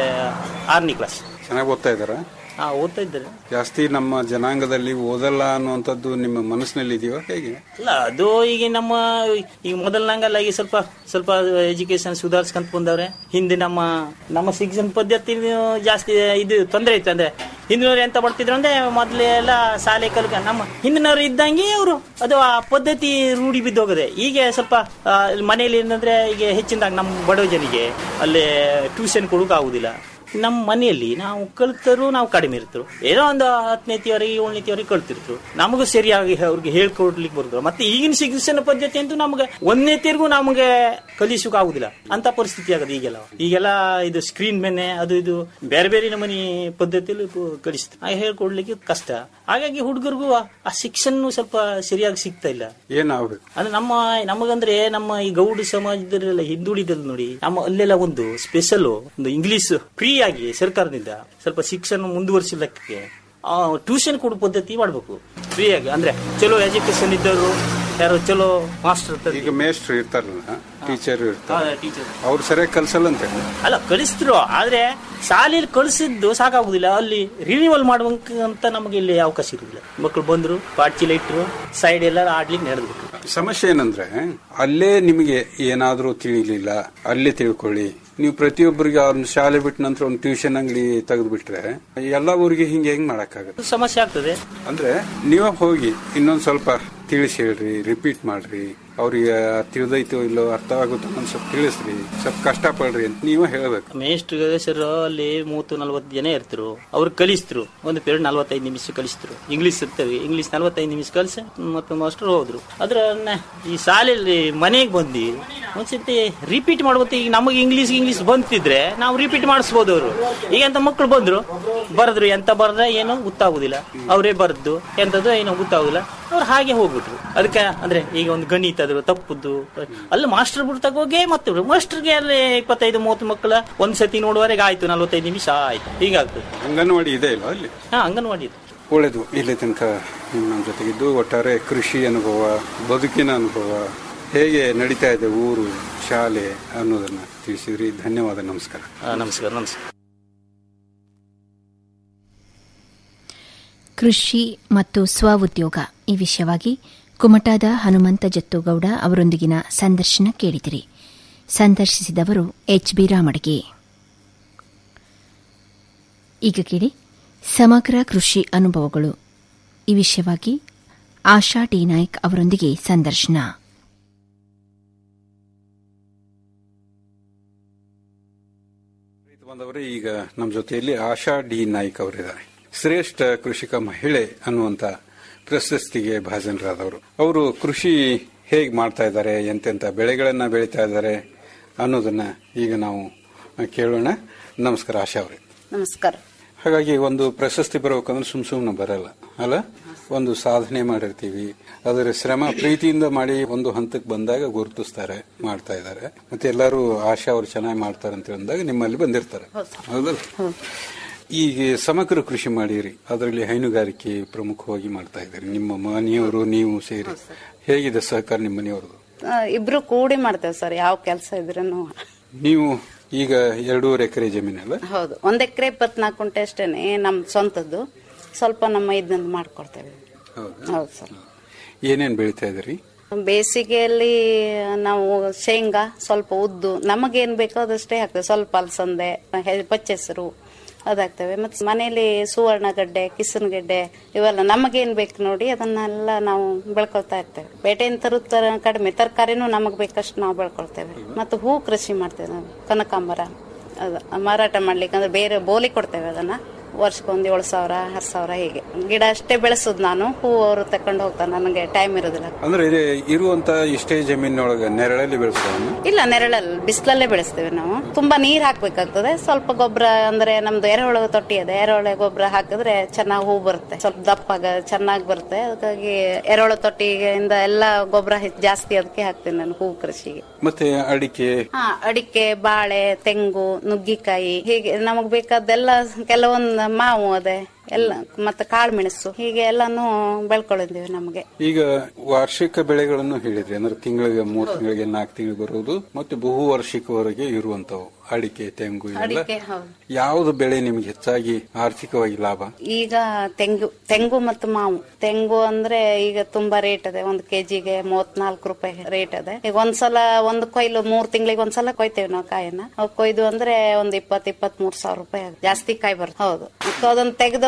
ಆರನೇ ಕ್ಲಾಸ್ ಚೆನ್ನಾಗಿ ಓದ್ತಾ ಇದಾರ ಹಾ ಓದ್ತಾ ಇದ್ದಾರೆ ಜಾಸ್ತಿ ನಮ್ಮ ಜನಾಂಗದಲ್ಲಿ ಓದಲ್ಲ ಅನ್ನುವಂಥದ್ದು ನಿಮ್ಮ ಮನಸ್ಸಿನಲ್ಲಿ ಇದೆಯೋ ಹೇಗೆ ಅಲ್ಲ ಅದು ಈಗ ನಮ್ಮ ಈಗ ಮೊದಲನಂಗಲ್ಲ ಈಗ ಸ್ವಲ್ಪ ಸ್ವಲ್ಪ ಎಜುಕೇಶನ್ ಸುಧಾರಿಸ್ಕೊಂತ ಬಂದವ್ರೆ ಹಿಂದೆ ನಮ್ಮ ನಮ್ಮ ಶಿಕ್ಷಣ ಪದ್ಧತಿ ಜಾಸ್ತಿ ಇದು ತೊಂದರೆ ಇತ್ತು ಅಂದ್ರೆ ಹಿಂದಿನವ್ರು ಎಂತ ಮಾಡ್ತಿದ್ರು ಅಂದ್ರೆ ಮೊದ್ಲೆಲ್ಲ ಶಾಲೆ ಕಲ್ಕ ನಮ್ಮ ಹಿಂದಿನವ್ರು ಇದ್ದಂಗೆ ಅವರು ಅದು ಆ ಪದ್ಧತಿ ರೂಢಿ ಬಿದ್ದೋಗದೆ ಈಗ ಸ್ವಲ್ಪ ಆ, ಮನೆಯಲ್ಲಿ ಏನಂದ್ರೆ ಈಗ ಹೆಚ್ಚಿನದಾಗ ನಮ್ಮ ಬಡವ ಜನಿಗೆ ಅಲ್ಲಿ ಟ್ಯೂಷನ್ ಕೊಡೋಕೆ ಆಗುದಿಲ್ಲ ನಮ್ಮ ಮನೆಯಲ್ಲಿ ನಾವು ಕಲ್ತರು ನಾವು ಕಡಿಮೆ ಇರ್ತರು ಏನೋ ಒಂದು ಹತ್ತನೇತಿಯವರೆಗೆ ಏಳನೇತಿಯವರೆಗೆ ಕಲ್ತಿರ್ತರು ನಮಗೂ ಸರಿಯಾಗಿ ಅವ್ರಿಗೆ ಹೇಳ್ಕೊಡ್ಲಿಕ್ಕೆ ಬರುದು ಮತ್ತೆ ಈಗಿನ ಶಿಕ್ಷಣ ಪದ್ಧತಿ ಅಂತೂ ನಮ್ಗೆ ಒಂದನೇ ತೀರ್ಗು ನಮಗೆ ಕಲಿಸೋಕೆ ಆಗುದಿಲ್ಲ ಅಂತ ಪರಿಸ್ಥಿತಿ ಆಗದು ಈಗೆಲ್ಲ ಈಗೆಲ್ಲ ಇದು ಸ್ಕ್ರೀನ್ ಮೇಲೆ ಅದು ಇದು ಬೇರೆ ಬೇರೆ ನಮನಿ ಪದ್ಧತಿಯಲ್ಲಿ ಕಲಿಸ್ತಾರೆ ಹಾಗೆ ಹೇಳ್ಕೊಡ್ಲಿಕ್ಕೆ ಕಷ್ಟ ಹಾಗಾಗಿ ಹುಡುಗರಿಗೂ ಆ ಶಿಕ್ಷಣ ಸ್ವಲ್ಪ ಸರಿಯಾಗಿ ಸಿಗ್ತಾ ಇಲ್ಲ ಏನಾಗ್ಬೇಕು ಅಂದ್ರೆ ನಮ್ಮ ನಮಗಂದ್ರೆ ನಮ್ಮ ಈ ಗೌಡ ಸಮಾಜದಲ್ಲೆಲ್ಲ ಹಿಂದುಳಿದಲ್ಲಿ ನೋಡಿ ನಮ್ಮ ಅಲ್ಲೆಲ್ಲ ಒಂದು ಸ್ಪೆಷಲ್ ಒಂದು ಇಂಗ್ಲಿಷ್ ಫ್ರೀ ಆಗಿ ಸರ್ಕಾರದಿಂದ ಸ್ವಲ್ಪ ಶಿಕ್ಷಣ ಮುಂದುವರಿಸಲಿಕ್ಕೆ ಟ್ಯೂಷನ್ ಕೊಡೋ ಪದ್ಧತಿ ಮಾಡ್ಬೇಕು ಫ್ರೀ ಆಗಿ ಅಂದ್ರೆ ಚಲೋ ಎಜುಕೇಶನ್ ಇದ್ದವರು ಯಾರು ಚಲೋ ಮಾಸ್ಟರ್ ಈಗ ಮೇಸ್ಟ್ರು ಇರ್ತಾರಲ್ಲ ಟೀಚರ್ ಇರ್ತಾರೆ ಟೀಚರ್ ಅವ್ರು ಸರಿಯಾಗಿ ಕಲ್ಸಲ್ಲ ಅಂತ ಹೇಳಿ ಅಲ್ಲ ಕಳಿಸಿದ್ರು ಆದ್ರೆ ಶಾಲೆಯಲ್ಲಿ ಕಳಿಸಿದ್ದು ಸಾಕಾಗುದಿಲ್ಲ ಅಲ್ಲಿ ರಿನಿವಲ್ ಮಾಡುವಂಕ ಅಂತ ನಮಗೆ ಇಲ್ಲಿ ಅವಕಾಶ ಇರುದಿಲ್ಲ ಮಕ್ಕಳು ಬಂದ್ರು ಪಾಡ್ಚಿಲ ಇಟ್ರು ಸೈಡ್ ಎಲ್ಲ ಆಡ್ಲಿಕ್ಕೆ ನಡೆದ್ಬಿಟ್ರು ಸಮಸ್ಯೆ ಏನಂದ್ರೆ ಅಲ್ಲೇ ನಿಮಗೆ ಏನಾದ್ರೂ ತಿಳಿಲಿಲ್ಲ ಅಲ್ಲೇ ತಿಳ್ಕೊಳ್ಳಿ ನೀವು ಪ್ರತಿಯೊಬ್ಬರಿಗೆ ಅವ್ರನ್ನ ಶಾಲೆ ಬಿಟ್ಟ ನಂತರ ಒಂದು ಟ್ಯೂಷನ್ ಅಂಗಡಿ ತೆಗೆದು ಬಿಟ್ರೆ ಎಲ್ಲಾ ಊರಿಗೆ ಹಿಂಗೆ ಹೆಂಗ್ ಮಾಡಕ್ಕಾಗತ್ತೆ ಸಮಸ್ಯೆ ಆಗ್ತದೆ ಅಂದ್ರೆ ನೀವೇ ಹೋಗಿ ಇನ್ನೊಂದ್ ಸ್ವಲ್ಪ ತಿಳಿಸಿ ಹೇಳ್ರಿ ರಿಪೀಟ್ ಮಾಡ್ರಿ ಅವ್ರಿಗೆ ತಿಳಿದೈತೋ ಇಲ್ಲೋ ಅರ್ಥ ಆಗುತ್ತೋ ಅಂತ ಸ್ವಲ್ಪ ತಿಳಿಸ್ರಿ ಸ್ವಲ್ಪ ಕಷ್ಟಪಡ್ರಿ ಅಂತ ನೀವೇ ಹೇಳ್ಬೇಕು ಮೇಷ್ಟ್ರು ಸರ್ ಅಲ್ಲಿ ಮೂವತ್ತು ನಲ್ವತ್ತು ಜನ ಇರ್ತರು ಅವ್ರು ಕಲಿಸ್ತರು ಒಂದು ಪೀರಿಯಡ್ ನಲ್ವತ್ತೈದು ನಿಮಿಷ ಕಲಿಸ್ತರು ಇಂಗ್ಲಿಷ್ ಇರ್ತವೆ ಇಂಗ್ಲಿಷ್ ನಲ್ವತ್ತೈದು ನಿಮಿಷ ಕಲಿಸಿ ಮತ್ತೆ ಮಾಸ್ಟರ್ ಹೋದ್ರು ಅದ್ರ ನ- ಈ ಶಾಲೆಯಲ್ಲಿ ಮನೆಗೆ ಬಂದು ಒಂದ್ಸತಿ ರಿಪೀಟ್ ಮಾಡುವಂತ ಈಗ ನಮಗೆ ಇಂಗ್ಲಿಷ್ ಇಂಗ್ಲಿಷ್ ಬಂತಿದ್ರೆ ನಾವು ರಿಪೀಟ್ ಮಾಡಿಸ್ಬೋದು ಅವರು ಈಗ ಎಂತ ಮಕ್ಕಳು ಬಂದ್ರು ಬರೆದ್ರು ಎಂತ ಬರೆದ್ರೆ ಏನೋ ಗೊತ್ತಾಗುದಿಲ್ಲ ಅವರೇ ಬರೆದು ಎಂತದ್ದು ಏನೋ ಗೊತ್ತಾಗುದಿಲ್ಲ ಅವ್ರು ಹಾಗೆ ಹೋಗ್ಬಿಟ್ರು ಅದಕ್ಕೆ ಅಂದ್ರೆ ಈಗ ಒಂದು ಗಣಿತ ಅದು ತಪ್ಪುದು ಅಲ್ಲಿ ಮಾಸ್ಟರ್ ಬಿಡ್ತಾಗ ಹೋಗಿ ಮತ್ತೆ ಮಾಸ್ಟರ್ಗೆ ಅಲ್ಲಿ ಇಪ್ಪತ್ತೈದು ಮೂವತ್ತು ಮಕ್ಕಳ ಒಂದ್ ಸತಿ ನೋಡುವವರೆಗೆ ಆಯ್ತು ನಲ್ವತ್ತೈದು ನಿಮಿಷ ಆಯ್ತು ಹೀಗಾಗ್ತದೆ ಅಂಗನವಾಡಿ ಇದೆ ಇಲ್ಲ ಅಲ್ಲಿ ಹಾ ಅಂಗನವಾಡಿ ಇದು. ಒಳ್ಳೇದು ಇಲ್ಲಿ ತನಕ ನಮ್ಮ ಜೊತೆಗಿದ್ದು ಒಟ್ಟಾರೆ ಕೃಷಿ ಅನುಭವ ಬದುಕಿನ ಅನುಭವ ಹೇಗೆ ನಡೀತಾ ಇದೆ ಊರು ಶಾಲೆ ಅನ್ನೋದನ್ನ ತಿಳಿಸಿದ್ರಿ ಧನ್ಯವಾದ ನಮಸ್ಕಾರ ಆ, ನಮಸ್ಕಾರ ನಮಸ್ಕಾರ ಕೃಷಿ ಮತ್ತು ಸ್ವಉದ್ಯೋಗ ಈ ವಿಷಯವಾಗಿ ಕುಮಟಾದ ಹನುಮಂತ ಜತ್ತುಗೌಡ ಅವರೊಂದಿಗಿನ ಸಂದರ್ಶನ ಕೇಳಿದಿರಿ ಸಂದರ್ಶಿಸಿದವರು ಎಚ್ ಬಿ ರಾಮಡಿಗೆ ಈಗ ಕೇಳಿ ಸಮಗ್ರ ಕೃಷಿ ಅನುಭವಗಳು ಈ ವಿಷಯವಾಗಿ ಆಶಾ ಟಿ ನಾಯ್ಕ್ ಅವರೊಂದಿಗೆ ಸಂದರ್ಶನ ರೈತ ಬಾಂಧವರೇ ಈಗ ನಮ್ಮ ಜೊತೆಯಲ್ಲಿ ಆಶಾ ಡಿ ನಾಯ್ಕ್ ಅವರಿದ್ದಾರೆ ಶ್ರೇಷ್ಠ ಕೃಷಿಕ ಮಹಿಳೆ ಅನ್ನುವಂತ ಪ್ರಶಸ್ತಿಗೆ ಭಾಜನರಾದವರು ಅವರು ಕೃಷಿ ಹೇಗೆ ಮಾಡ್ತಾ ಇದ್ದಾರೆ ಎಂತೆಂತ ಬೆಳೆಗಳನ್ನ ಬೆಳೀತಾ ಇದ್ದಾರೆ ಅನ್ನೋದನ್ನ ಈಗ ನಾವು ಕೇಳೋಣ ನಮಸ್ಕಾರ ಆಶಾ ಅವರೇ ನಮಸ್ಕಾರ ಹಾಗಾಗಿ ಒಂದು ಪ್ರಶಸ್ತಿ ಬರಬೇಕಂದ್ರೆ ಸುಮ್ ಸುಮ್ನೆ ಬರಲ್ಲ ಅಲ್ಲ ಒಂದು ಸಾಧನೆ ಮಾಡಿರ್ತೀವಿ ಅದರ ಶ್ರಮ ಪ್ರೀತಿಯಿಂದ ಮಾಡಿ ಒಂದು ಹಂತಕ್ಕೆ ಬಂದಾಗ ಗುರುತಿಸ್ತಾರೆ ಮಾಡ್ತಾ ಇದ್ದಾರೆ ಮತ್ತೆ ಎಲ್ಲರೂ ಆಶಾ ಅವ್ರು ಚೆನ್ನಾಗಿ ಮಾಡ್ತಾರೆ ಅಂತ ಅಂದಾಗ ನಿಮ್ಮಲ್ಲಿ ಬಂದಿರ್ತಾರೆ ಹೌದಲ್ಲ ಈಗ ಸಮಗ್ರ ಕೃಷಿ ಮಾಡಿರಿ ಅದರಲ್ಲಿ ಹೈನುಗಾರಿಕೆ ಪ್ರಮುಖವಾಗಿ ಮಾಡ್ತಾ ಇದ್ದೀರಿ ನಿಮ್ಮ ಮನೆಯವರು ನೀವು ಸೇರಿ ಹೇಗಿದೆ ಸಹಕಾರ ನಿಮ್ಮ ಮನೆಯವ್ರದ್ದು ಆ, ಇಬ್ರು ಕೂಡಿ ಮಾಡ್ತೇವೆ ಸರ್ ಯಾವ ಕೆಲಸ ಇದ್ರೂ ನೀವು ಈಗ ಎರಡೂವರೆ ಎಕರೆ ಜಮೀನಲ್ಲ ಹೌದು ಒಂದ್ ಎಕರೆ ಇಪ್ಪತ್ನಾಲ್ಕು ಕುಂಟೆ ಅಷ್ಟೇನೆ ನಮ್ ಸ್ವಂತದ್ದು ಸ್ವಲ್ಪ ನಮ್ಮ ಇದನ್ನ ಮಾಡ್ಕೊಡ್ತೇವೆ ಹೌದಾ ಹೌದು ಸರ್ ಏನೇನ್ ಬೆಳಿತಾ ಇದ್ದೀರಿ ಬೇಸಿಗೆಯಲ್ಲಿ ನಾವು ಶೇಂಗಾ ಸ್ವಲ್ಪ ಉದ್ದು ನಮಗೇನ್ ಬೇಕೋ ಅದಷ್ಟೇ ಹಾಕ್ತೇವೆ ಸ್ವಲ್ಪ ಅಲಸಂದೆ ಹೆ- ಪಚ್ಚೆಸರು ಅದಾಗ್ತವೆ ಮತ್ತೆ ಮನೆಯಲ್ಲಿ ಸುವರ್ಣಗಡ್ಡೆ ಕಿಸನಗಡ್ಡೆ ಇವೆಲ್ಲ ನಮಗೇನ್ ಬೇಕು ನೋಡಿ ಅದನ್ನೆಲ್ಲ ನಾವು ಬೆಳ್ಕೊಳ್ತಾ ಇರ್ತೇವೆ ಬೇಟೆಯಿಂದ ತರುತ್ತರ ಕಡಿಮೆ ತರಕಾರಿನೂ ನಮಗ್ ಬೇಕಷ್ಟು ನಾವು ಬೆಳ್ಕೊಳ್ತೇವೆ ಮತ್ತೆ ಹೂ ಕೃಷಿ ಮಾಡ್ತೇವೆ ನಾವು ಕನಕಾಂಬರ ಅದ ಮಾರಾಟ ಮಾಡ್ಲಿಕ್ಕೆ ಅಂದ್ರೆ ಬೇರೆ ಬೋಲಿ ಕೊಡ್ತೇವೆ ಅದನ್ನ ವರ್ಷಕ್ಕೊಂದು ಏಳು ಸಾವಿರ ಹತ್ತು ಸಾವಿರ ಹೀಗೆ ಗಿಡ ಅಷ್ಟೇ ಬೆಳೆಸೋದು ನಾನು ಹೂ ಅವರು ತಕೊಂಡು ಹೋಗ್ತಾರೆ ನನಗೆ ಟೈಮ್ ಇರೋದಿಲ್ಲ ಅಂದ್ರೆ ಇದು ಇರುವಂತ ಇಷ್ಟೇ ಜಮೀನೊಳಗೆ ನೆರಳಲ್ಲಿ ಬೆಳೆಸ್ತಾವನ್ನ ಇಲ್ಲ ನೆರಳಲ್ಲಿ ಬಿಸಿಲಲ್ಲೇ ಬೆಳೆಸ್ತೇವೆ ನಾವು ತುಂಬಾ ನೀರ್ ಹಾಕ್ಬೇಕಾಗ್ತದೆ ಸ್ವಲ್ಪ ಗೊಬ್ಬರ ಅಂದ್ರೆ ನಮ್ದು ಎರೆಹುಳ ತೊಟ್ಟಿ ಇದೆ ಎರೆಹುಳ ಗೊಬ್ಬರ ಹಾಕಿದ್ರೆ ಚೆನ್ನಾಗಿ ಹೂ ಬರುತ್ತೆ ಸ್ವಲ್ಪ ದಪ್ಪಾಗ ಚೆನ್ನಾಗಿ ಬರುತ್ತೆ ಅದಕ್ಕಾಗಿ ಎರೆಹುಳ ತೊಟ್ಟಿಯಿಂದ ಎಲ್ಲ ಗೊಬ್ಬರ ಜಾಸ್ತಿ ಅದಕ್ಕೆ ಹಾಕ್ತೇನೆ ನಾನು ಹೂ ಕೃಷಿಗೆ ಮತ್ತೆ ಅಡಿಕೆ ಹಾ ಅಡಿಕೆ ಬಾಳೆ ತೆಂಗು ನುಗ್ಗಿಕಾಯಿ ಹೀಗೆ ನಮಗ್ ಬೇಕಾದ್ದೆಲ್ಲ ಕೆಲವೊಂದು ಮಾವು ಅದೇ ಎಲ್ಲ ಮತ್ತೆ ಕಾಳುಮೆಣಸು ಹೀಗೆ ಎಲ್ಲಾನು ಬೆಳ್ಕೊಂಡಿದ್ದೀವಿ ನಮಗೆ ಈಗ ವಾರ್ಷಿಕ ಬೆಳೆಗಳನ್ನು ಹೇಳಿದ್ರಿ ಅಂದ್ರೆ ತಿಂಗಳಿಗೆ ಮೂರ್ ತಿಂಗಳಿಗೆ ನಾಲ್ಕು ತಿಂಗಳು ಬರುವುದು ಮತ್ತೆ ಬಹು ವಾರ್ಷಿಕವರೆಗೆ ಇರುವಂತವು ಅಡಿಕೆ ತೆಂಗು ಇವೆಲ್ಲ ಅಡಿಕೆ ಹೌದು ಯಾವ್ದು ಬೆಳೆ ನಿಮ್ಗೆ ಹೆಚ್ಚಾಗಿ ಆರ್ಥಿಕವಾಗಿ ಲಾಭ ಈಗ ತೆಂಗು ತೆಂಗು ಮತ್ತು ಮಾವು ತೆಂಗು ಅಂದ್ರೆ ಈಗ ತುಂಬಾ ರೇಟ್ ಇದೆ ಒಂದು ಕೆಜಿಗೆ ಮೂವತ್ನಾಲ್ಕು ರೂಪಾಯಿ ರೇಟ್ ಇದೆ ಈಗ ಒಂದ್ಸಲ ಒಂದು ಕೊಯ್ಲು ಮೂರ್ ತಿಂಗಳಿಗೆ ಒಂದ್ಸಲ ಕೊಯ್ತೇವೆ ನಾವು ಕಾಯಿನ ಅವ್ ಕೊಯ್ದು ಅಂದ್ರೆ ಒಂದ್ ಇಪ್ಪತ್ ಇಪ್ಪತ್ ಮೂರ್ ಸಾವಿರ ರೂಪಾಯಿ ಆಗುತ್ತೆ. ಜಾಸ್ತಿ ಕಾಯಿ ಬರುತ್ತೆ ಹೌದು ಮತ್ತೆ ಅದನ್ನ ತೆಗೆದವನಿಗೆ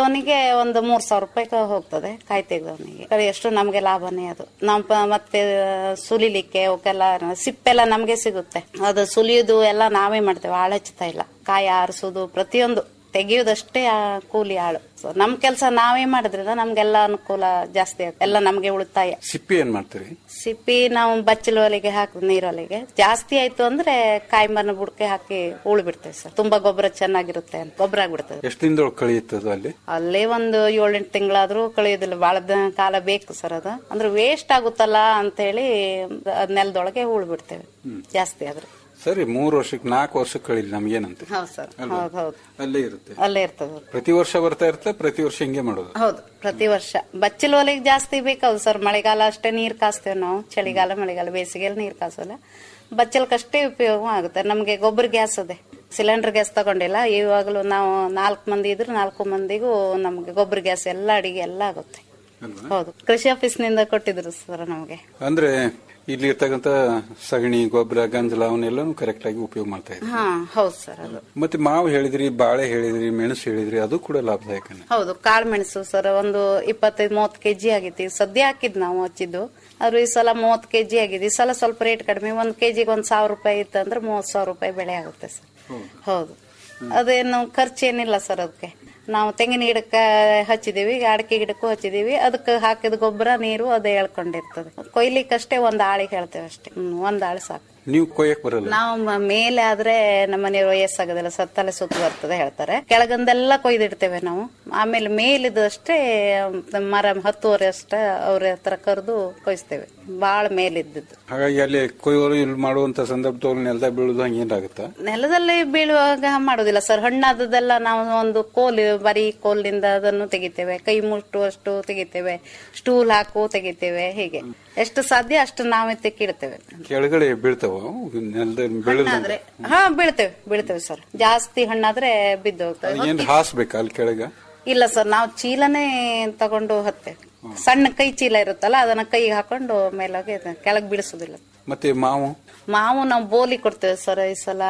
ತೆಗೆದವನಿಗೆ ಒಂದು ಮೂರ್ ಸಾವಿರ ರೂಪಾಯಿ ಕ- ಹೋಗ್ತದೆ ಕಾಯಿ ತೆಗೆದವನಿಗೆ ಕಡೆ ಎಷ್ಟು ನಮ್ಗೆ ಲಾಭನೇ ಅದು ನಾವು ಪ- ಮತ್ತೆ ಸುಲಿಲಿಕ್ಕೆ ಅವಕ್ಕೆಲ್ಲ ಸಿಪ್ಪೆಲ್ಲ ನಮ್ಗೆ ಸಿಗುತ್ತೆ ಅದು ಸುಲಿಯೋದು ಎಲ್ಲ ನಾವೇ ಮಾಡ್ತೇವೆ ಆಳು ಹಚ್ತಾ ಇಲ್ಲ ಕಾಯಿ ಆರಿಸೋದು ಪ್ರತಿಯೊಂದು ತೆಗೆಯೋದಷ್ಟೇ ಆ ಕೂಲಿ ಆಳು ಸೊ ನಮ್ ಕೆಲಸ ನಾವೇ ಮಾಡಿದ್ರಿಂದ ನಮ್ಗೆಲ್ಲ ಅನುಕೂಲ ಜಾಸ್ತಿ ಆಗುತ್ತೆ ಎಲ್ಲ ನಮ್ಗೆ ಉಳಿತಾಯ ಸಿಪ್ಪಿ ಏನ್ ಮಾಡ್ತೀರಿ ಸಿಪ್ಪಿ ನಾವು ಬಚ್ಚಲು ಒಲೆಗೆ ಹಾಕಿ ನೀರೊಲೆಗೆ ಜಾಸ್ತಿ ಆಯ್ತು ಅಂದ್ರೆ ಕಾಯಿ ಮರ ಬುಡಕೆ ಹಾಕಿ ಉಳು ಬಿಡ್ತೇವೆ ಸರ್ ತುಂಬಾ ಗೊಬ್ಬರ ಚೆನ್ನಾಗಿರುತ್ತೆ ಅಂತ ಗೊಬ್ಬರ ಆಗ್ಬಿಡ್ತದೆ ಎಷ್ಟು ದಿನದೊಳಗೆ ಕಳಿಯುತ್ತದೆ ಅಲ್ಲಿ ಅಲ್ಲೇ ಒಂದು ಏಳೆಂಟು ತಿಂಗಳಾದ್ರೂ ಕಳೆಯೋದಿಲ್ಲ ಬಹಳ ದ- ಕಾಲ ಬೇಕು ಸರ್ ಅದು ಅಂದ್ರೆ ವೇಸ್ಟ್ ಆಗುತ್ತಲ್ಲ ಅಂತ ಹೇಳಿ ಅದ್ ನೆಲದೊಳಗೆ ಉಳು ಬಿಡ್ತೇವೆ ಜಾಸ್ತಿ ಆದ್ರೆ ಸರಿ ಮೂರು ವರ್ಷಕ್ಕೆ ನಾಲ್ಕು ವರ್ಷಕ್ಕೆ ಕಳೀಲಿ ನಮ್ಗೇನಂತೆ ಹೌದು ಸರ್ ಅಲ್ವಾ? ಹೌದು ಹೌದು ಅಲ್ಲೇ ಇರುತ್ತೆ ಅಲ್ಲೇ ಇರ್ತದೆ ಪ್ರತಿ ವರ್ಷ ಬರ್ತಾ ಇರುತ್ತೆ ಪ್ರತಿ ವರ್ಷ ಹಿಂಗೆ ಮಾಡೋದು ಹೌದು ಪ್ರತಿ ವರ್ಷ ಬಚ್ಚಲು ಒಲೆಗೆ ಜಾಸ್ತಿ ಬೇಕಾವು ಸರ್ ಮಳೆಗಾಲ ಅಷ್ಟೇ ನೀರ್ ಕಾಸ್ತೇವೆ ನಾವು ಚಳಿಗಾಲ ಮಳೆಗಾಲ ಬೇಸಿಗೆಯಲ್ಲಿ ನೀರ್ ಕಾಸಲ್ಲ ಬಚ್ಚಲ್ಕಷ್ಟೇ ಉಪಯೋಗ ಆಗುತ್ತೆ ನಮ್ಗೆ ಗೊಬ್ಬರ ಗ್ಯಾಸ್ ಅದೇ ಸಿಲಿಂಡರ್ ಗ್ಯಾಸ್ ತಗೊಂಡಿಲ್ಲ ಇವಾಗಲೂ ನಾವು ನಾಲ್ಕು ಮಂದಿ ಇದ್ರು ನಾಲ್ಕು ಮಂದಿಗೂ ನಮ್ಗೆ ಗೊಬ್ಬರ ಗ್ಯಾಸ್ ಎಲ್ಲ ಅಡಿಗೆ ಎಲ್ಲ ಆಗುತ್ತೆ ಅಲ್ವಾ? ಹೌದು ಕೃಷಿ ಆಫೀಸ್ನಿಂದ ಕೊಟ್ಟಿದ್ರು ಸರ್ ನಮಗೆ ಅಂದ್ರೆ ಇಲ್ಲಿ ಇರ್ತಕ್ಕಂತ ಸಗಣಿ ಗೊಬ್ಬರ ಗಂಜಲ ಅವನ್ನೆಲ್ಲನೂ ಕರೆಕ್ಟ್ ಆಗಿ ಉಪಯೋಗ ಮಾಡ್ತಾ ಇದ್ದಾರೆ ಹಾ ಹೌದು ಸರ್ ಅದು ಮತ್ತೆ ಮಾವು ಹೇಳಿದ್ರಿ ಬಾಳೆ ಹೇಳಿದ್ರಿ ಮೆಣಸು ಹೇಳಿದ್ರಿ ಅದು ಕೂಡ ಲಾಭದಾಯಕನೇ ಹೌದು ಕಾಳು ಮೆಣಸು ಸರ್ ಒಂದು ಇಪ್ಪತ್ತೈದು ಮೂವತ್ತು ಕೆಜಿ ಆಗಿತ್ತು ಈಗ ಸದ್ಯ ಹಾಕಿದ್ ನಾವು ಹಚ್ಚಿದ್ದು ಆದ್ರೆ ಈ ಸಲ ಮೂವತ್ತು ಕೆಜಿ ಆಗಿದೆ ಈ ಸಲ ಸ್ವಲ್ಪ ರೇಟ್ ಕಡಿಮೆ ಒಂದ್ ಕೆಜಿಗೆ ಒಂದ್ ಸಾವಿರ ರೂಪಾಯಿ ಇತ್ತು ಅಂದ್ರೆ ಮೂವತ್ ಸಾವಿರ ರೂಪಾಯಿ ಬೆಳೆ ಆಗುತ್ತೆ ಸರ್ ಹೌದು ಅದೇನು ಖರ್ಚೇನಿಲ್ಲ ಸರ್ ಅದಕ್ಕೆ ನಾವು ತೆಂಗಿನ ಗಿಡಕ್ಕೆ ಹಚ್ಚಿದೀವಿ ಅಡಿಕೆ ಗಿಡಕ್ಕೂ ಹಚ್ಚಿದೀವಿ ಅದಕ್ಕೆ ಹಾಕಿದ ಗೊಬ್ಬರ ನೀರು ಅದೇ ಎಳ್ಕೊಂಡಿರ್ತದೆ ಕೊಯ್ಲಿಕ್ಕಷ್ಟೇ ಒಂದ್ ಆಳಿಗೆ ಹೇಳ್ತೇವೆ ಅಷ್ಟೇ ಹ್ಮ್, ಒಂದ್ ಆಳು ಸಾಕು ನೀವು ಕೊಯ್ಯಕ್ ಬರಲ್ಲ ನಾವು ಮ- ಮೇಲೆ ಆದ್ರೆ ನಮ್ಮ ಮನೆಯವರು ವಯಸ್ಸಾಗೋದಿಲ್ಲ ಸತ್ತಲೆ ಸುತ್ತ ಬರ್ತದೆ ಹೇಳ್ತಾರೆ ಕೆಳಗಂದೆಲ್ಲ ಕೊಯ್ದಿಡ್ತೇವೆ ನಾವು ಆಮೇಲೆ ಮೇಲಿದ್ದಷ್ಟೇ ಮರ ಹತ್ತುವರೆ ಅಷ್ಟೇ ಅವ್ರ ಹತ್ರ ಕರೆದು ಕೊಯ್ಸ್ತೇವೆ ಬಾಳ ಮೇಲಿದ್ದದ್ದು ಹಾಗಾಗಿ ಅಲ್ಲಿ ಕೊಯ್ಯೋರು ಇಲ್ಲಿ ಮಾಡುವಂತ ಸಂದರ್ಭದಲ್ಲಿ ನೆಲದಾಗ ಬೀಳುದು ಹಂಗೇನಾಗುತ್ತಾ ನೆಲದಲ್ಲಿ ಬೀಳುವಾಗ ಮಾಡೋದಿಲ್ಲ ಸರ್ ಹಣ್ಣಾದದೆಲ್ಲ ನಾವು ಒಂದು ಕೋಲು ಬರೀ ಕೋಲಿನಿಂದ ಅದನ್ನು ತೆಗಿತೇವೆ ಕೈ ಮುಟ್ಟುವಷ್ಟು ತೆಗಿತೇವೆ ಸ್ಟೂಲ್ ಹಾಕು ತೆಗಿತೇವೆ ಹೀಗೆ ಎಷ್ಟು ಸಾಧ್ಯ ಅಷ್ಟು ನಾವೇ ತೆಕ್ಕಿಡ್ತೇವೆ ಕೆಳಗಡೆ ಬೀಳ್ತಾವ ನೆಲದಲ್ಲಿ ಬೀಳಲ್ಲ ಹಣ್ಣಾದ್ರೆ ಹಾ ಬೀಳ್ತೇವೆ ಬೀಳ್ತೇವೆ ಸರ್ ಜಾಸ್ತಿ ಹಣ್ಣಾದ್ರೆ ಬಿದ್ದು ಹೋಗ್ತವೆ ಏನ್ ಹಾಸ್ಬೇಕಾ ಅಲ್ಲಿ ಕೆಳಗ ಇಲ್ಲ ಸರ್ ನಾವು ಚೀಲನೇ ತಗೊಂಡು ಹತ್ತೇವೆ ಸಣ್ಣ ಕೈ ಚೀಲ ಇರುತ್ತಲ್ಲ ಅದನ್ನ ಕೈಗೆ ಹಾಕೊಂಡು ಮೇಲೋಗಿ ಕೆಳಗ್ ಬೀಳಿಸೋದಿಲ್ಲ ಮತ್ತೆ ಮಾವು ಮಾವು ನಾವು ಬೋಲಿ ಕೊಡ್ತೇವೆ ಸರ್ ಈ ಸಲ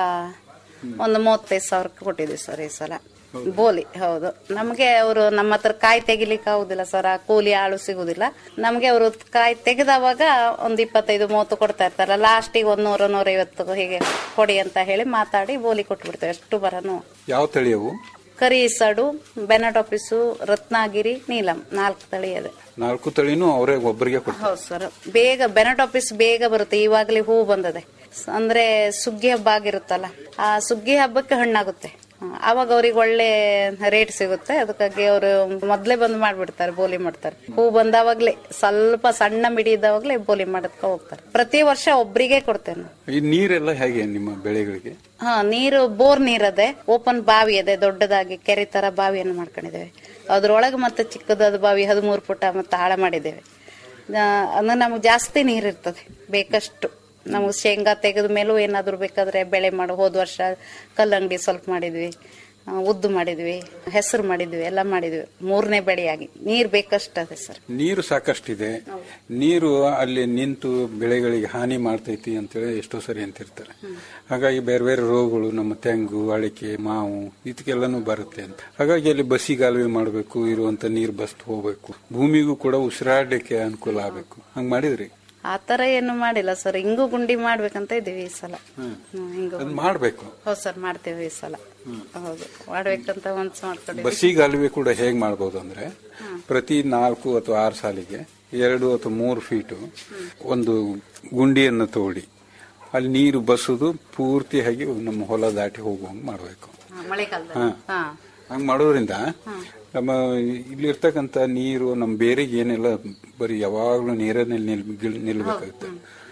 ಒಂದು ಮೂವತ್ತೈದು ಸಾವಿರಕ್ಕೆ ಕೊಟ್ಟಿದ್ದೀವಿ ಸರ್ ಈ ಸಲ ಬೋಲಿ ಹೌದು ನಮ್ಗೆ ಅವರು ನಮ್ಮ ಹತ್ರ ಕಾಯಿ ತೆಗಿಲಿಕ್ಕೆ ಆಗುದಿಲ್ಲ ಸರ್ ಆ ಕೂಲಿ ಆಳು ಸಿಗುದಿಲ್ಲ ನಮ್ಗೆ ಅವರು ಕಾಯಿ ತೆಗೆದವಾಗ ಒಂದ್ ಇಪ್ಪತ್ತೈದು ಮೂವತ್ತು ಕೊಡ್ತಾ ಇರ್ತಾರ ಲಾಸ್ಟಿಗೆ ಒಂದ್ ನೂರ ನೂರೈವತ್ತು ಹೀಗೆ ಕೊಡಿ ಅಂತ ಹೇಳಿ ಮಾತಾಡಿ ಬೋಲಿ ಕೊಟ್ಬಿಡ್ತೇವೆ ಎಷ್ಟು ಬರನು ಯಾವ ತಳಿ ಅವು ಕರಿ ಸಡು ಬೆನಟೋಪಿಸು ರತ್ನಾಗಿರಿ ನೀಲಂ ನಾಲ್ಕು ತಳಿ ಇದೆ ನಾಲ್ಕು ತಳಿನೂ ಅವರೇ ಒಬ್ಬರಿಗೆ ಕೊಡ್ತಾರೆ ಹೌದು ಸರ್ ಬೇಗ ಬೆನಟೋಪಿಸ್ ಬೇಗ ಬರುತ್ತೆ ಇವಾಗಲೇ ಹೂ ಬಂದದೆ ಸ- ಅಂದ್ರೆ ಸುಗ್ಗಿ ಹಬ್ಬ ಆಗಿರುತ್ತಲ್ಲ ಆ ಸುಗ್ಗಿ ಹಬ್ಬಕ್ಕೆ ಹಣ್ಣಾಗುತ್ತೆ ಹ, ಆವಾಗ ಅವ್ರಿಗೆ ಒಳ್ಳೆ ರೇಟ್ ಸಿಗುತ್ತೆ ಅದಕ್ಕಾಗಿ ಅವರು ಮೊದ್ಲೇ ಬಂದು ಮಾಡ್ಬಿಡ್ತಾರೆ ಬೋಲಿ ಮಾಡ್ತಾರೆ ಹೂ ಬಂದಾವಾಗ್ಲೇ ಸ್ವಲ್ಪ ಸಣ್ಣ ಮಿಡಿ ಇದ್ದಾವಾಗ್ಲೇ ಬೋಲಿ ಮಾಡದ್ಕ ಹೋಗ್ತಾರೆ ಪ್ರತಿ ವರ್ಷ ಒಬ್ರಿಗೆ ಕೊಡ್ತೇವೆ ನಾವು ಈ ನೀರೆಲ್ಲ ಹೇಗೆ ನಿಮ್ಮ ಬೆಳೆಗಳಿಗೆ ಹಾ ನೀರು ಬೋರ್ ನೀರದೆ ಓಪನ್ ಬಾವಿ ಇದೆ ದೊಡ್ಡದಾಗಿ ಕೆರೆ ತರ ಬಾವಿಯನ್ನು ಮಾಡ್ಕೊಂಡಿದ್ದೇವೆ ಅದ್ರೊಳಗೆ ಮತ್ತೆ ಚಿಕ್ಕದಾದ ಬಾವಿ ಹದಿಮೂರು ಪುಟ ಮತ್ತೆ ಆಳ ಮಾಡಿದ್ದೇವೆ ಆ, ಅಂದ್ರೆ ನಮ್ಗೆ ಜಾಸ್ತಿ ನೀರಿರ್ತದೆ ಬೇಕಷ್ಟು ನಮ್ಗೆ ಶೇಂಗಾ ತೆಗೆದ ಮೇಲೂ ಏನಾದ್ರು ಬೇಕಾದ್ರೆ ಬೆಳೆ ಮಾಡಿ ಹೋದ ವರ್ಷ ಕಲ್ಲಂಗಡಿ ಸ್ವಲ್ಪ ಮಾಡಿದ್ವಿ ಆ, ಉದ್ದು ಮಾಡಿದ್ವಿ ಹೆಸರು ಮಾಡಿದ್ವಿ ಎಲ್ಲ ಮಾಡಿದ್ವಿ ಮೂರನೇ ಬೆಳೆಯಾಗಿ ನೀರ್ ಬೇಕಷ್ಟದೆ ಸರ್ ನೀರು ಸಾಕಷ್ಟಿದೆ ನೀರು ಅಲ್ಲಿ ನಿಂತು ಬೆಳೆಗಳಿಗೆ ಹಾನಿ ಮಾಡ್ತೈತಿ ಅಂತೇಳಿ ಎಷ್ಟೋ ಸರಿ ಅಂತಿರ್ತಾರೆ ಹಾಗಾಗಿ ಬೇರೆ ಬೇರೆ ರೋಗಗಳು ನಮ್ಮ ತೆಂಗು ಅಡಿಕೆ ಮಾವು ಇದಕ್ಕೆಲ್ಲನೂ ಬರುತ್ತೆ ಅಂತ ಹಾಗಾಗಿ ಅಲ್ಲಿ ಬಸಿಗಾಲುವೆ ಮಾಡಬೇಕು ಇರುವಂತ ನೀರು ಬಸ್ತು ಹೋಗ್ಬೇಕು ಭೂಮಿಗೂ ಕೂಡ ಉಸಿರಾಡಲಿಕ್ಕೆ ಅನುಕೂಲ ಆಗ್ಬೇಕು ಹಂಗ್ ಮಾಡಿದ್ರಿ ಆ ತರ ಏನು ಮಾಡಿಲ್ಲ ಸರ್ ಹಿಂಗು ಗುಂಡಿ ಮಾಡ್ಬೇಕಂತ ಇದೀವಿ ಈ ಸಲ ಹ್ಮ್, ಹಿಂಗು ಅದ್ ಮಾಡ್ಬೇಕು ಹೌದು ಸರ್ ಮಾಡ್ತೇವೆ ಈ ಸಲ ಹೌದು ಮಾಡ್ಬೇಕಂತ ಮನ್ಸು ಮಾಡ್ಕೊಂಡಿದ್ವಿ ಬಸಿಗಾಲುವೆ ಕೂಡ ಹೇಗ್ ಮಾಡ್ಬೋದು ಅಂದ್ರೆ ಪ್ರತಿ ನಾಲ್ಕು ಅಥವಾ ಆರು ಸಾಲಿಗೆ ಎರಡು ಅಥವಾ ಮೂರು ಫೀಟು ಒಂದು ಗುಂಡಿಯನ್ನು ತೋಡಿ ಅಲ್ಲಿ ನೀರು ಬಸ್ಸುದು ಪೂರ್ತಿಯಾಗಿ ನಮ್ಮ ಹೊಲ ದಾಟಿ ಹೋಗುವಂಗ್ ಮಾಡಬೇಕು ಹಾ, ಮಳೆಗಾಲದಲ್ಲಿ ಹಾ ಹಂಗ್ ಮಾಡೋದ್ರಿಂದ ನಮ್ಮ ಇಲ್ಲಿರ್ತಕ್ಕಂಥ ನೀರು ನಮ್ಮ ಬೇರೆಗೆ ಏನೆಲ್ಲ ಬರೀ ಯಾವಾಗ್ಲೂ ನೀರಲ್ಲಿ ನಿಲ್ ಗಿಲ್- ನಿಲ್ಬೇಕಾಗುತ್ತೆ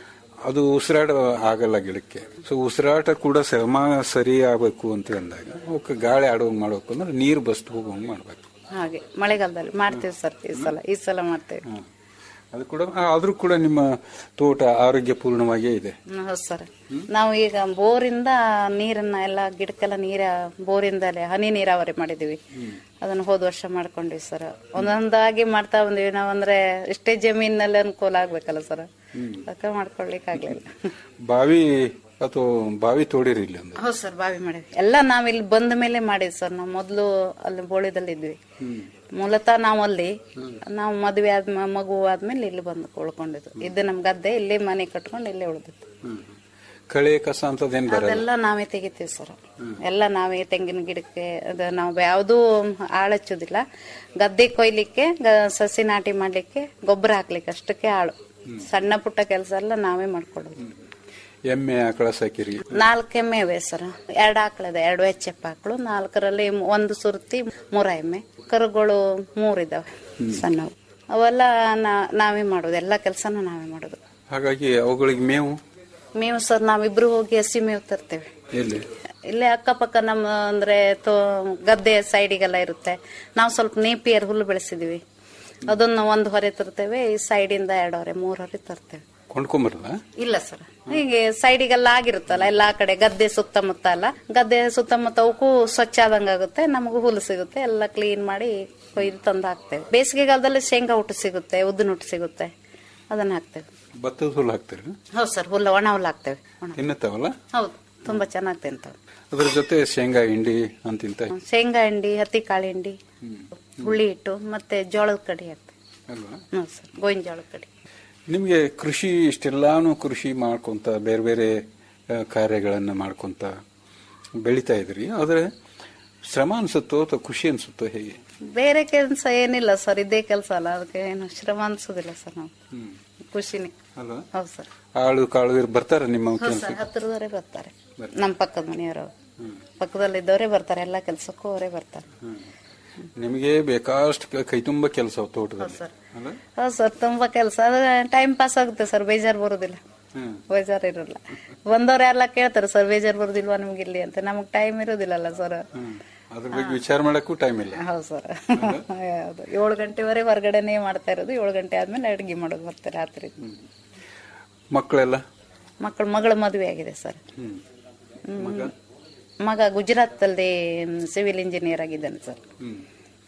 ಅದು ಉಸಿರಾಟ ಆಗಲ್ಲ ಗಿಡಕ್ಕೆ ಸೊ ಉಸಿರಾಟ ಕೂಡ ಸಮ ಸರಿ ಆಗ್ಬೇಕು ಅಂತ ಅಂದಾಗ ಅವಕ್ಕೆ ಗಾಳಿ ಆಡುವಂಗ್ ಮಾಡ್ಬೇಕು ಅಂದ್ರೆ ನೀರು ಬಸ್ತು ಹೋಗುವಂಗ್ ಮಾಡ್ಬೇಕು ಹಾಗೆ ಮಳೆಗಾಲದಲ್ಲಿ ಮಾಡ್ತೇವೆ ಸರ್ ಈ ಸಲ ಈ ಸಲ ಮಾಡ್ತೇವೆ ಹ್ಮ್. ಅದು ಕೂಡ ಆದ್ರೂ ಕೂಡ ನಿಮ್ಮ ತೋಟ ಆರೋಗ್ಯಪೂರ್ಣವಾಗೇ ಇದೆ ಹ್ಮ್, ಹೌದು ಸರ್ ನಾವು ಈಗ ಬೋರಿಂದ ನೀರನ್ನ ಎಲ್ಲ ಗಿಡಕ್ಕೆಲ್ಲ ನೀರ ಬೋರಿಂದಲೇ ಹನಿ ನೀರಾವರಿ ಮಾಡಿದೀವಿ ಅದನ್ನ ಹೋದ ವರ್ಷ ಮಾಡ್ಕೊಂಡ್ವಿ ಸರ್ ಒಂದೊಂದಾಗಿ ಮಾಡ್ತಾ ಬಂದಿವಿ ನಾವಂದ್ರೆ ಇಷ್ಟೇ ಜಮೀನಲ್ಲಿ ಅನುಕೂಲ ಆಗ್ಬೇಕಲ್ಲ ಸರ್ ಅದಕ್ಕೆ ಮಾಡ್ಕೊಳ್ಲಿಕ್ಕೆ ಆಗ್ಲಿಲ್ಲ ಬಾವಿ ಅಥವಾ ಬಾವಿ ತೋಡಿರಿ ಇಲ್ಲಿ ಒಂದು ಹೌದು ಸರ್ ಬಾವಿ ಮಾಡಿದ್ವಿ ಎಲ್ಲ ನಾವ್ ಇಲ್ಲಿ ಬಂದ ಮೇಲೆ ಮಾಡಿದ್ವಿ ಸರ್ ನಾವು ಮೊದಲು ಅಲ್ಲಿ ಬೋಳಿದಲ್ಲಿ ಇದ್ವಿ ಮೂಲತಃ ನಾವು ಅಲ್ಲಿ ನಾವು ಮದುವೆ ಆದ್ ಮಗು ಆದ್ಮೇಲೆ ಇಲ್ಲಿ ಬಂದು ಉಳ್ಕೊಂಡಿದ್ದು ಇದು ನಮ್ ಗದ್ದೆ ಇಲ್ಲಿ ಮನೆ ಕಟ್ಕೊಂಡು ಇಲ್ಲೇ ಉಳಿದಿತ್ತು ಹ್ಮ್. ಕಳೆ ಕಸ ಅಂತದೇನ್ ಬರಲ್ಲ ಅದೆಲ್ಲ ನಾವೇ ತೆಗಿತೀವಿ ಸರ್ ಎಲ್ಲ ನಾವೇ ತೆಂಗಿನ ಗಿಡಕ್ಕೆ ಅದು ನಾವು ಯಾವ್ದೂ ಆಳ್ ಹಚ್ಚುದಿಲ್ಲ ಗದ್ದೆ ಕೊಯ್ಲಿಕ್ಕೆ ಗ- ಸಸಿ ನಾಟಿ ಮಾಡ್ಲಿಕ್ಕೆ ಗೊಬ್ಬರ ಹಾಕ್ಲಿಕ್ಕೆ ಅಷ್ಟಕ್ಕೆ ಆಳು ಸಣ್ಣ ಪುಟ್ಟ ಕೆಲಸ ಎಲ್ಲ ನಾವೇ ಮಾಡ್ಕೊಡೋದು ಎಮ್ಮೆ ಆಕಳ ಸಾಕಿರಿ ನಾಲ್ಕು ಎಮ್ಮೆ ಇವೆ ಸರ್ ಎರಡು ಆಕಳಿದೆ ಎರಡು ಎಚ್ಚೆಪ್ಪ ಆಕಳು ನಾಲ್ಕರಲ್ಲಿ ಒಂದು ಸುರ್ತಿ ಮೂರ ಎಮ್ಮೆ ಕರುಗಳು ಮೂರಿದಾವೆ ಸಣ್ಣವು ಅವೆಲ್ಲ ನಾ- ನಾವೇ ಮಾಡೋದು ಎಲ್ಲ ಕೆಲಸನೂ ನಾವೇ ಮಾಡೋದು ಹಾಗಾಗಿ ಅವುಗಳಿಗೆ ಮೇವು ಮೇವು ಸರ್ ನಾವಿಬ್ರು ಹೋಗಿ ಹಸಿ ಮೇವು ತರ್ತೇವೆ ಎಲ್ಲಿ ಇಲ್ಲೇ ಅಕ್ಕಪಕ್ಕ ನಮ್ಮ ಅಂದ್ರೆ ತೋ ಗದ್ದೆ ಸೈಡಿಗೆಲ್ಲ ಇರುತ್ತೆ ನಾವು ಸ್ವಲ್ಪ ನೇಪಿಯರ್ ಹುಲ್ಲು ಬೆಳೆಸಿದೀವಿ ಅದನ್ನು ಒಂದು ಹೊರೆ ತರ್ತೇವೆ ಈ ಸೈಡಿಂದ ಎರಡು ಹೊರೆ ಮೂರು ಹೊರೆ ತರ್ತೇವೆ ಕೊಂಡ್ಕೊಂಬರಲ್ಲ ಇಲ್ಲ ಸರ್ ಹೀಗೆ ಸೈಡಿಗೆಲ್ಲ ಆಗಿರುತ್ತಲ್ಲ ಎಲ್ಲಾ ಕಡೆ ಗದ್ದೆ ಸುತ್ತಮುತ್ತ ಅಲ್ಲ ಗದ್ದೆ ಸುತ್ತಮುತ್ತ ಅವಕ್ಕೂ ಸ್ವಚ್ಛ ಆದಂಗ ಆಗುತ್ತೆ ನಮಗೂ ಹುಲ್ಲು ಸಿಗುತ್ತೆ ಎಲ್ಲ ಕ್ಲೀನ್ ಮಾಡಿ ಕೊಯ್ದು ತಂದು ಹಾಕ್ತೇವೆ ಬೇಸಿಗೆಗಾಲದಲ್ಲಿ ಶೇಂಗಾ ಊಟ ಸಿಗುತ್ತೆ ಉದ್ದಿನ ಊಟ ಸಿಗುತ್ತೆ ಅದನ್ನ ಹಾಕ್ತೇವೆ ಭತ್ತದ ಹುಲ್ಲು ಹಾಕ್ತೀರಿ ಹೌದು ಸರ್ ಹುಲ್ಲು ಒಣ ಹುಲ್ಲು ಹಾಕ್ತೇವೆ ಒಣ ತಿನ್ನುತ್ತಾವಲ್ಲ ಹೌದು ತುಂಬಾ ಚೆನ್ನಾಗಿ ತಿಂತಾವೆ ಅದ್ರ ಜೊತೆ ಶೇಂಗಾ ಹಿಂಡಿ ಅಂತಿಂತ ಶೇಂಗಾ ಹಿಂಡಿ ಹತ್ತಿ ಕಾಳು ಹಿಂಡಿ ಹುಳಿ ಹಿಟ್ಟು ಮತ್ತೆ ಜೋಳದ ಕಡಿ ಹಾಕ್ತೇವೆ ಅಲ್ವಾ ಹೌದು ಸರ್ ಗೋವಿನ ಜೋಳದ ಕಡಿ ನಿಮ್ಗೆ ಕೃಷಿ ಇಷ್ಟೆಲ್ಲಾನು ಕೃಷಿ ಮಾಡ್ಕೊಂತ ಬೇರೆ ಬೇರೆ ಆ, ಕಾರ್ಯಗಳನ್ನ ಮಾಡ್ಕೊಂತ ಬೆಳಿತಾ ಇದ್ರಿ ಆದ್ರೆ ಶ್ರಮ ಅನ್ಸುತ್ತೋ ಅಥವಾ ಖುಷಿ ಅನ್ಸುತ್ತೋ ಹೇಗೆ ಬೇರೆ ಕೆಲಸ ಏನಿಲ್ಲ ಸರ್ ಇದೇ ಕೆಲಸ ಅಲ್ಲ ಅದಕ್ಕೆ ಏನು ಶ್ರಮ ಅನ್ಸೋದಿಲ್ಲ ಸರ್ ನಾವು ಖುಷಿನೇ ಅಲ್ವಾ ಹೌದು ಸರ್ ಆಳು ಕಾಳು ಇವ್ರು ಬರ್ತಾರ ನಿಮ್ಮ ಹೌದು ಕೆಲಸ ಸರ್ ಹತ್ತಿರದವರೇ ಬರ್ತಾರೆ ನಮ್ಮ ಪಕ್ಕದ ಮನೆಯವರು ಪಕ್ಕದಲ್ಲಿದ್ದವರೇ ಬರ್ತಾರೆ ಎಲ್ಲ ಕೆಲಸಕ್ಕೂ ಅವರೇ ಬರ್ತಾರೆ ನಿಮಗೆ ಬೇಕಾಷ್ಟು ಕ- ಕೈ ತುಂಬ ಕೆಲಸ ತೋಟದಲ್ಲಿ ಸರ್. ಅಲ್ಲ ಹೌದು ಸರ್ ತುಂಬಾ ಕೆಲಸ ಅದು ಟೈಮ್ ಪಾಸ್ ಆಗುತ್ತೆ ಸರ್ ಬೇಜಾರು ಬರೋದಿಲ್ಲ ಹ್ಮ್. ಬೇಜಾರು ಇರಲ್ಲ ಬಂದವ್ರು ಎಲ್ಲ ಕೇಳ್ತಾರೆ ಸರ್ ಬೇಜಾರು ಬರೋದಿಲ್ವಾ ನಿಮ್ಗೆ ಇಲ್ಲಿ ಅಂತ ನಮಗ್ ಟೈಮ್ ಇರೋದಿಲ್ಲಲ್ಲ ಸರ್ ಹ್ಮ್. ಅದ್ರ ಬಗ್ಗೆ ವಿಚಾರ ಮಾಡಕ್ಕೂ ಟೈಮ್ ಇಲ್ಲ ಹೌದು ಸರ್ ಹೌದು ಏಳು ಗಂಟೆವರೆಗೆ ಹೊರಗಡೆನೆ ಮಾಡ್ತಾ ಇರೋದು ಏಳು ಗಂಟೆ ಆದ್ಮೇಲೆ ಅಡುಗೆ ಮಾಡೋದು ಮತ್ತೆ ರಾತ್ರಿ ಮಕ್ಕಳೆಲ್ಲ ಮಕ್ಕಳು ಮಗಳ ಮದುವೆ ಆಗಿದೆ ಸರ್ ಹ್ಮ್ ಹ್ಮ್. ಮಗ ಮಗ ಗುಜರಾತ್ ಅಲ್ಲಿ ಸಿವಿಲ್ ಇಂಜಿನಿಯರ್ ಆಗಿದ್ದಾನೆ ಸರ್ ಹ್ಮ್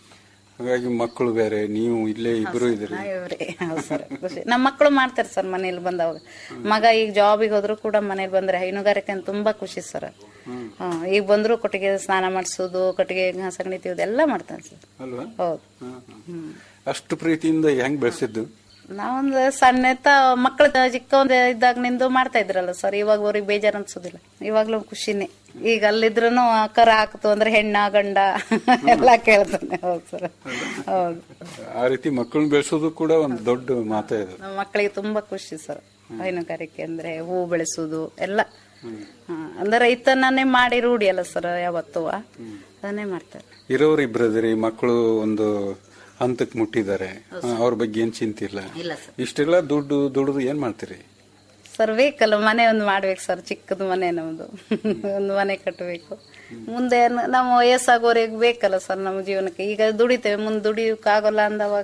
ಹಾಗಾಗಿ ಮಕ್ಕಳು ಬೇರೆ ನೀವು ಇಲ್ಲೇ ಇಬ್ರು ಇದ್ರಿ ಇವ್ರಿ ಹೌದು ಸರ್ ಖುಷಿ ನಮ್ಮ ಮಕ್ಕಳು ಮಾಡ್ತಾರೆ ಸರ್ ಮನೇಲಿ ಬಂದವಾಗ ಮಗ ಈಗ ಜಾಬಿಗೆ ಹೋದ್ರು ಕೂಡ ಮನೇಲಿ ಬಂದ್ರೆ ಹೈನುಗಾರಿಕೆ ಅಂತ ತುಂಬಾ ಖುಷಿ ಸರ್ ಹ್ಮ್ ಈಗ ಬಂದ್ರು ಕೊಟ್ಟಿಗೆ ಸ್ನಾನ ಮಾಡಿಸೋದು ಕೊಟ್ಟಿಗೆ ಸಗಣಿ ತೆಗೆದು ಎಲ್ಲ ಮಾಡ್ತಾನೆ ಸರ್ ಅಲ್ವಾ ಹೌದು ಹ್ಮ್, ಹ್ಮ್. ಅಷ್ಟು ಪ್ರೀತಿಯಿಂದ ಹೆಂಗ್ ಬೆಳೆಸಿದ್ದು ನಾವೊಂದು ಸಣ್ಣತ ಮಕ್ಕಳು ಚಿಕ್ಕವಂದ ಇದ್ದಾಗ ನಿಂದು ಮಾಡ್ತಾ ಇದ್ರಲ್ಲ ಸರ್ ಇವಾಗ ಅವ್ರಿಗೆ ಬೇಜಾರು ಅನ್ಸೋದಿಲ್ಲ ಇವಾಗ್ಲೂ ಖುಷಿನೇ ಈಗ ಅಲ್ಲಿದ್ರು ಕರ ಹಾಕ್ತು ಅಂದ್ರೆ ಹೆಣ್ಣ ಗಂಡ ಎಲ್ಲ ಕೇಳ್ತಾನೆ ಹೌದು ಸರ್ ಹೌದು ಆ ರೀತಿ ಮಕ್ಕಳನ್ನ ಬೆಳೆಸೋದು ಕೂಡ ಒಂದು ದೊಡ್ಡ ಮಾತೇ ಇದು ನಮ್ಮ ಮಕ್ಕಳಿಗೆ ತುಂಬಾ ಖುಷಿ ಸರ್ ಹೈನುಗಾರಿಕೆ ಅಂದ್ರೆ ಹೂ ಬೆಳೆಸೋದು ಎಲ್ಲ ಹಾ, ಅಂದ್ರೆ ರೈತನೇ ಮಾಡಿ ರೂಢಿ ಅಲ್ಲ ಸರ್ ಯಾವತ್ತೂ ಅದನ್ನೇ ಮಾಡ್ತಾರೆ ಇರೋರು ಇಬ್ರದ್ರಿ ಮಕ್ಕಳು ಒಂದು ಹಂತಕ್ಕೆ ಮುಟ್ಟಿದ್ದಾರೆ ಅವ್ರ ಬಗ್ಗೆ ಏನ್ ಚಿಂತೆ ಇಲ್ಲ ಇಲ್ಲ ಸರ್ ಇಷ್ಟೆಲ್ಲ ದುಡ್ಡು ದುಡ್ದು ಏನ್ ಮಾಡ್ತೀರಿ ಸರ್ ಬೇಕಲ್ಲ ಮನೆ ಒಂದು ಮಾಡ್ಬೇಕು ಸರ್ ಚಿಕ್ಕದು ಮನೆ ನಮ್ದು ಒಂದು ಮನೆ ಕಟ್ಟಬೇಕು ಮುಂದೆ ನ- ನಾವು ವಯಸ್ಸಾಗೋರಿಗೆ ಬೇಕಲ್ಲ ಸರ್ ನಮ್ಮ ಜೀವನಕ್ಕೆ ಈಗ ದುಡಿತೇವೆ ಮುಂದೆ ದುಡಿಯೋಕ್ಕಾಗಲ್ಲ ಅಂದವಾಗ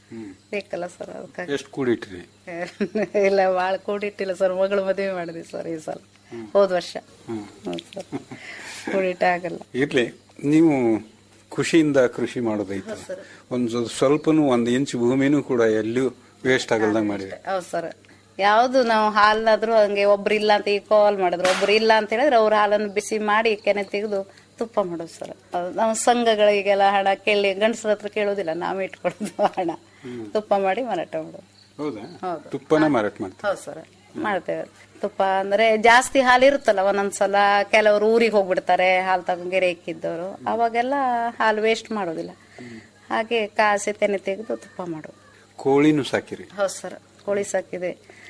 ಬೇಕಲ್ಲ ಸರ್ ಅದಕ್ಕಾಗಿ ಎಷ್ಟು ಕೂಡಿಟ್ರಿ ಇಲ್ಲ ಭಾಳ ಕೂಡಿಟ್ಟಿಲ್ಲ ಸರ್ ಮಗಳು ಮದುವೆ ಮಾಡಿದ್ವಿ ಸರ್ ಈ ಸಲ ಹೋದ ವರ್ಷ ಹೌದು ಸರ್ ಕೂಡಿಟ್ಟ ಆಗಲ್ಲ ಇರ್ಲಿ ನೀವು ಖುಷಿಯಿಂದ ಕೃಷಿ ಮಾಡೋದೈತೆ ಒಂದು ಸ್ವಲ್ಪನೂ ಒಂದು ಇಂಚ್ ಭೂಮಿನೂ ಕೂಡ ಎಲ್ಲೂ ವೇಸ್ಟ್ ಆಗಲ್ದಂಗ್ ಮಾಡಿದೆ ಹೌದು ಸರ್ ಯಾವ್ದು ನಾವು ಹಾಲಾದ್ರೂ ಹಂಗೆ ಒಬ್ರು ಇಲ್ಲ ಅಂತ ಈಗ ಕಾಲ್ ಮಾಡಿದ್ರು ಒಬ್ರು ಇಲ್ಲ ಅಂತ ಹೇಳಿದ್ರೆ ಅವ್ರ ಹಾಲನ್ನು ಬಿಸಿ ಮಾಡಿ ಕೆನೆ ತೆಗೆದು ತುಪ್ಪ ಮಾಡೋದು ಸರ್ ಅದು ನಾವು ಸಂಘಗಳಿಗೆಲ್ಲ ಹಣ ಕೇಳಿ ಗಂಡಸರ ಹತ್ರ ಕೇಳೋದಿಲ್ಲ ನಾವೇ ಇಟ್ಕೊಳ್ಳೋದು ಹಣ ತುಪ್ಪ ಮಾಡಿ ಮಾರಾಟ ಮಾಡೋದು ಹೌದಾ ಹೌದು. ತುಪ್ಪನ ಮಾರಾಟ ಮಾಡ್ತೀವಿ ಹೌದು ಸರ್ ಮಾಡ್ತೇವೆ ತುಪ್ಪ ಅಂದ್ರೆ ಜಾಸ್ತಿ ಹಾಲು ಇರುತ್ತಲ್ಲ ಒಂದೊಂದ್ಸಲ ಕೆಲವರು ಊರಿಗೆ ಹೋಗ್ಬಿಡ್ತಾರೆ ಹಾಲು ತಗೊಂಡ್ ಇಕ್ಕಿದ್ದವರು ಅವಾಗೆಲ್ಲ ಹಾಲು ವೇಸ್ಟ್ ಮಾಡೋದಿಲ್ಲ ಹಾಗೆ ಕಾಸಿ ತೆನೆ ತೆಗೆದು ತುಪ್ಪ ಮಾಡೋದು ಕೋಳಿನೂ ಸಾಕಿರಿ ಹೌದು ಸರ್ ಕೋಳಿ ಸಾಕಿದೆ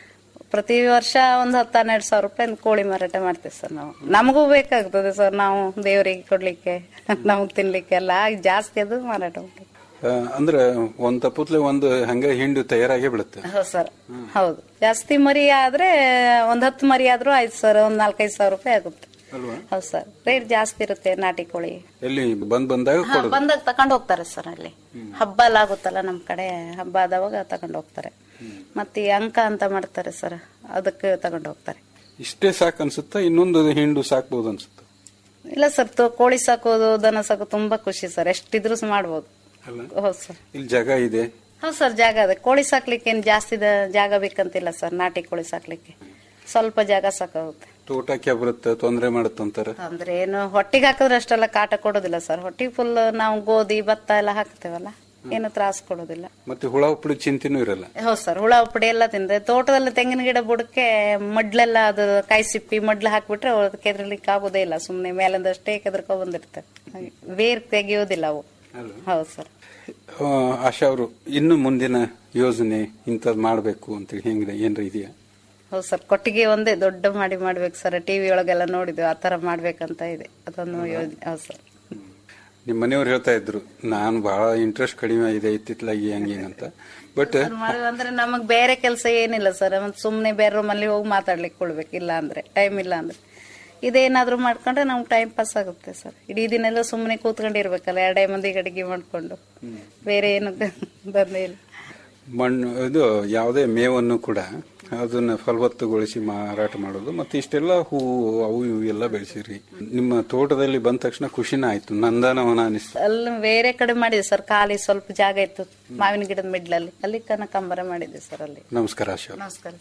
ಪ್ರತಿ ವರ್ಷ ಒಂದು ಹತ್ತು ಹನ್ನೆರಡು ಸಾವಿರ ರೂಪಾಯಿ ಕೋಳಿ ಮಾರಾಟ ಮಾಡ್ತೇವೆ ಸರ್ ನಾವು ನಮಗೂ ಬೇಕಾಗ್ತದೆ ಸರ್ ನಾವು ದೇವರಿಗೆ ಕೊಡ್ಲಿಕ್ಕೆ ನಮಗ್ ತಿನ್ಲಿಕ್ಕೆ ಎಲ್ಲ ಹಾಗೆ ಜಾಸ್ತಿ ಅದು ಮಾರಾಟ ಮಾಡ್ತೀವಿ ಆ, ಅಂದ್ರೆ ಒಂದ್ ತಪ್ಪತ್ಲೆ ಒಂದು ಹಂಗ ಹಿಂಡು ತಯಾರಾಗೇ ಬಿಡುತ್ತೆ ಹೌದು ಸರ್ ಹೌದು ಜಾಸ್ತಿ ಮರಿ ಆದ್ರೆ ಒಂದ್ ಹತ್ತು ಮರಿ ಆದ್ರೂ ಆಯ್ತು ಸರ್ ಒಂದ್ ನಾಲ್ಕೈದು ಸಾವಿರ ರೂಪಾಯಿ ಆಗುತ್ತೆ ಅಲ್ವಾ ಹೌದು ಸರ್ ರೇಟ್ ಜಾಸ್ತಿ ಇರುತ್ತೆ ನಾಟಿ ಕೋಳಿ ಎಲ್ಲಿ ಬಂದ್ ಬಂದಾಗ ಹಾ, ಕೊಡೋದು ಬಂದಾಗ ತಕೊಂಡ್ ಹೋಗ್ತಾರೆ ಸರ್ ಅಲ್ಲಿ ಹಬ್ಬ ಎಲ್ಲ ಆಗುತ್ತಲ್ಲ ನಮ್ ಕಡೆ ಹಬ್ಬ ಆದವಾಗ ತಕೊಂಡ್ ಹೋಗ್ತಾರೆ ಮತ್ತೆ ಈ ಅಂಕ ಅಂತ ಮಾಡ್ತಾರೆ ಸರ್ ಅದಕ್ಕೆ ತಗೊಂಡು ಹೋಗ್ತಾರೆ ಇಷ್ಟೇ ಸಾಕು ಅನ್ಸುತ್ತಾ ಇನ್ನೊಂದು ಹಿಂಡು ಸಾಕ್ಬೋದು ಅನ್ಸುತ್ತ ಇಲ್ಲ ಸರ್ ತೊ- ಕೋಳಿ ಸಾಕೋದು ದನ ಸಾಕೋದು ತುಂಬಾ ಖುಷಿ ಸರ್ ಎಷ್ಟಿದ್ರು ಸ ಮಾಡ್ಬೋದು ಅಲ್ಲ ಹೌದು ಸರ್ ಇಲ್ಲಿ ಜಾಗ ಇದೆ ಹೌದು ಸರ್ ಜಾಗ ಅದೇ ಕೋಳಿ ಸಾಕ್ಲಿಕ್ಕೆ ಏನ್ ಜಾಸ್ತಿ ದ- ಜಾಗ ಬೇಕಂತಿಲ್ಲ ಸರ್ ನಾಟಿ ಕೋಳಿ ಸಾಕ್ಲಿಕ್ಕೆ ಸ್ವಲ್ಪ ಜಾಗ ಸಾಕಾಗುತ್ತೆ ತೋಟಕ್ಕೆ ಬರುತ್ತೆ ತೊಂದರೆ ಮಾಡುತ್ತಂತಾರ ಅಂದ್ರೆ ಏನು ಹೊಟ್ಟಿಗೆ ಹಾಕಿದ್ರೆ ಅಷ್ಟೆಲ್ಲ ಕಾಟ ಕೊಡೋದಿಲ್ಲ ಸರ್ ಹೊಟ್ಟಿಗೆ ಫುಲ್ ನಾವು ಗೋಧಿ ಭತ್ತ ಎಲ್ಲ ಹಾಕ್ತೇವಲ್ಲ ಏನು ತ್ರಾಸ ಕೊಡೋದಿಲ್ಲ ಮತ್ತೆ ಹುಳ ಉಪ್ಪಳು ಚಿಂತೆನೂ ಇರಲ್ಲ ಹೌದು ಸರ್ ಹುಳ ಉಪ್ಪಡಿ ಎಲ್ಲ ತಿಂದ್ರೆ ತೋಟದಲ್ಲಿ ತೆಂಗಿನ ಗಿಡ ಬುಡಕ್ಕೆ ಮಡ್ಲೆಲ್ಲ ಅದು ಕಾಯಿ ಸಿಪ್ಪಿ ಮಡ್ಲು ಹಾಕ್ಬಿಟ್ರೆ ಅದಕ್ಕೆ ಎದ್ರಲಿಕ್ಕೆ ಆಗೋದೇ ಇಲ್ಲ ಸುಮ್ನೆ ಮೇಲಿಂದಷ್ಟೇ ಕೆದರ್ಕೊ ಬಂದಿರ್ತವೆ ಹಾಗೆ ಬೇರ್ ತೆಗಿಯೋದಿಲ್ಲ ಅವು ಹೌದು ಸರ್ ಆ, ಆಶಾ ಅವರು ಇನ್ನು ಮುಂದಿನ ಯೋಜನೆ ಇಂಥದ್ ಮಾಡ್ಬೇಕು ಅಂತ ಹೆಂಗಿದೆ ಏನ್ರ ಇದೆಯಾ ಹೌದು ಸರ್ ಕೊಟ್ಟಿಗೆ ಒಂದೇ ದೊಡ್ಡ ಮಾಡಿ ಮಾಡ್ಬೇಕು ಸರ್ ಟಿವಿ ಒಳಗೆಲ್ಲ ನೋಡಿದ್ವಿ ಆ ತರ ಮಾಡ್ಬೇಕಂತ ಇದೆ ಅದೊಂದು ಯೋಜನೆ ಹೌದು ಸರ್ ನಿಮ್ ಮನೆಯವ್ರು ಹೇಳ್ತಾ ಇದ್ರು ನಾನು ಬಹಳ ಇಂಟ್ರೆಸ್ಟ್ ಕಡಿಮೆ ಇದೆ ಇತ್ತಿತ್ಲಾಗಿ ಹಂಗೆ ಅಂತ ಬಟ್ ಸರ್, ಮಾಡುವ ಅಂದ್ರೆ ನಮಗ್ ಬೇರೆ ಕೆಲಸ ಏನಿಲ್ಲ ಸರ್ ಮತ್ತೆ ಸುಮ್ನೆ ಬೇರೆ ರೂಮಲ್ಲಿ ಹೋಗಿ ಮಾತಾಡ್ಲಿಕ್ಕೆ ಕೊಡ್ಬೇಕು ಇಲ್ಲ ಅಂದ್ರೆ ಟೈಮ್ ಇಲ್ಲ ಅಂದ್ರೆ ಇದೇನಾದ್ರೂ ಮಾಡ್ಕೊಂಡ್ರೆ ನಮ್ಗೆ ಟೈಮ್ ಪಾಸ್ ಆಗುತ್ತೆ ಸರ್ ಇಡೀ ದಿನ ಎಲ್ಲ ಸುಮ್ಮನೆ ಕೂತ್ಕೊಂಡಿರ್ಬೇಕಲ್ಲ ಎರಡೇ ಮಂದಿಗೆ ಅಡಿಗೆ ಮಾಡ್ಕೊಂಡು ಬೇರೆ ಏನು ದಂಧೆ ಇಲ್ಲ ಮಣ್ಣು ಇದು ಯಾವುದೇ ಮೇವನ್ನು ಕೂಡ ಅದನ್ನ ಫಲವತ್ತುಗೊಳಿಸಿ ಮಾರಾಟ ಮಾಡೋದು ಮತ್ತೆ ಇಷ್ಟೆಲ್ಲ ಹೂವು ಅವು ಇವು ಎಲ್ಲ ಬೆಳೆಸಿರಿ ನಿಮ್ಮ ತೋಟದಲ್ಲಿ ಬಂದ ತಕ್ಷಣ ಖುಷಿನ ಆಯ್ತು ನಂದನವನ ಅನಿಸ್ತು ಅಲ್ಲಿ ಬೇರೆ ಕಡೆ ಮಾಡಿದೆ ಸರ್ ಖಾಲಿ ಸ್ವಲ್ಪ ಜಾಗ ಇತ್ತು ಮಾವಿನ ಗಿಡದ ಮಿಡ್ಲಲ್ಲಿ ಅಲ್ಲಿ ಕನಕಾಂಬರ ಮಾಡಿದೆ ಸರ್ ಅಲ್ಲಿ ನಮಸ್ಕಾರ ಆಶಾ ಅವ್ರೆ. ನಮಸ್ಕಾರ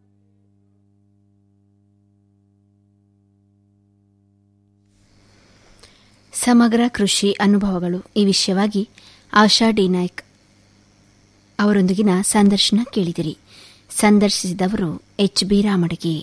ಸಮಗ್ರ ಕೃಷಿ ಅನುಭವಗಳು ಈ ವಿಷಯವಾಗಿ ಆಶಾ ಡಿ ನಾಯ್ಕ್ ಅವರೊಂದಿಗಿನ ಸಂದರ್ಶನ ಕೇಳಿದಿರಿ ಸಂದರ್ಶಿಸಿದವರು ಎಚ್ ಬಿ ರಾಮಡಗಿ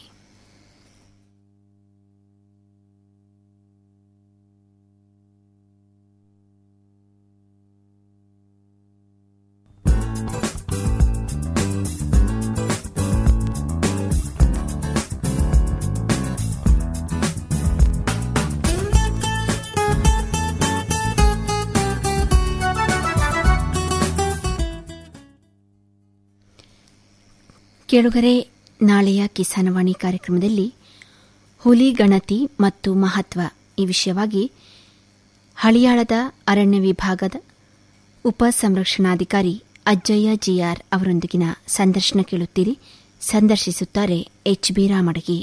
ಕೇಳುಗರೆ ನಾಳೆಯ ಕಿಸಾನವಾಣಿ ಕಾರ್ಯಕ್ರಮದಲ್ಲಿ ಹುಲಿ ಗಣತಿ ಮತ್ತು ಮಹತ್ವ ಈ ವಿಷಯವಾಗಿ ಹಳಿಯಾಳದ ಅರಣ್ಯ ವಿಭಾಗದ ಉಪ ಸಂರಕ್ಷಣಾಧಿಕಾರಿ ಅಜ್ಜಯ್ಯ ಜಿಆರ್ ಅವರೊಂದಿಗಿನ ಸಂದರ್ಶನ ಕೇಳುತ್ತೀರಿ ಸಂದರ್ಶಿಸುತ್ತಾರೆ ಎಚ್ ಬಿ ರಾಮಡಗಿ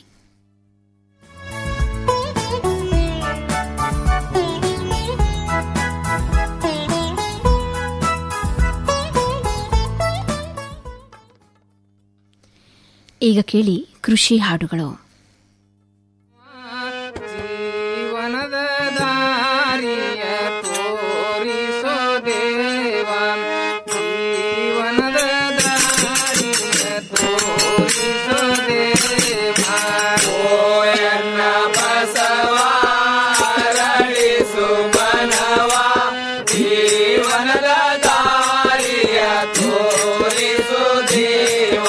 ಈಗ ಕೇಳಿ ಕೃಷಿ ಹಾಡುಗಳು ಜೀವನದ ದಾರಿಯ ತೋರಿಸೋ ದೇವ ಜೀವನದ ದಾರಿಯ ತೋರಿಸೋ ದೇವ ಓಯನ್ನ ಬಸವ ಅರಳಿಸು ಮನವ ಜೀವನದ ದಾರಿಯ ತೋರಿಸು ದೇವ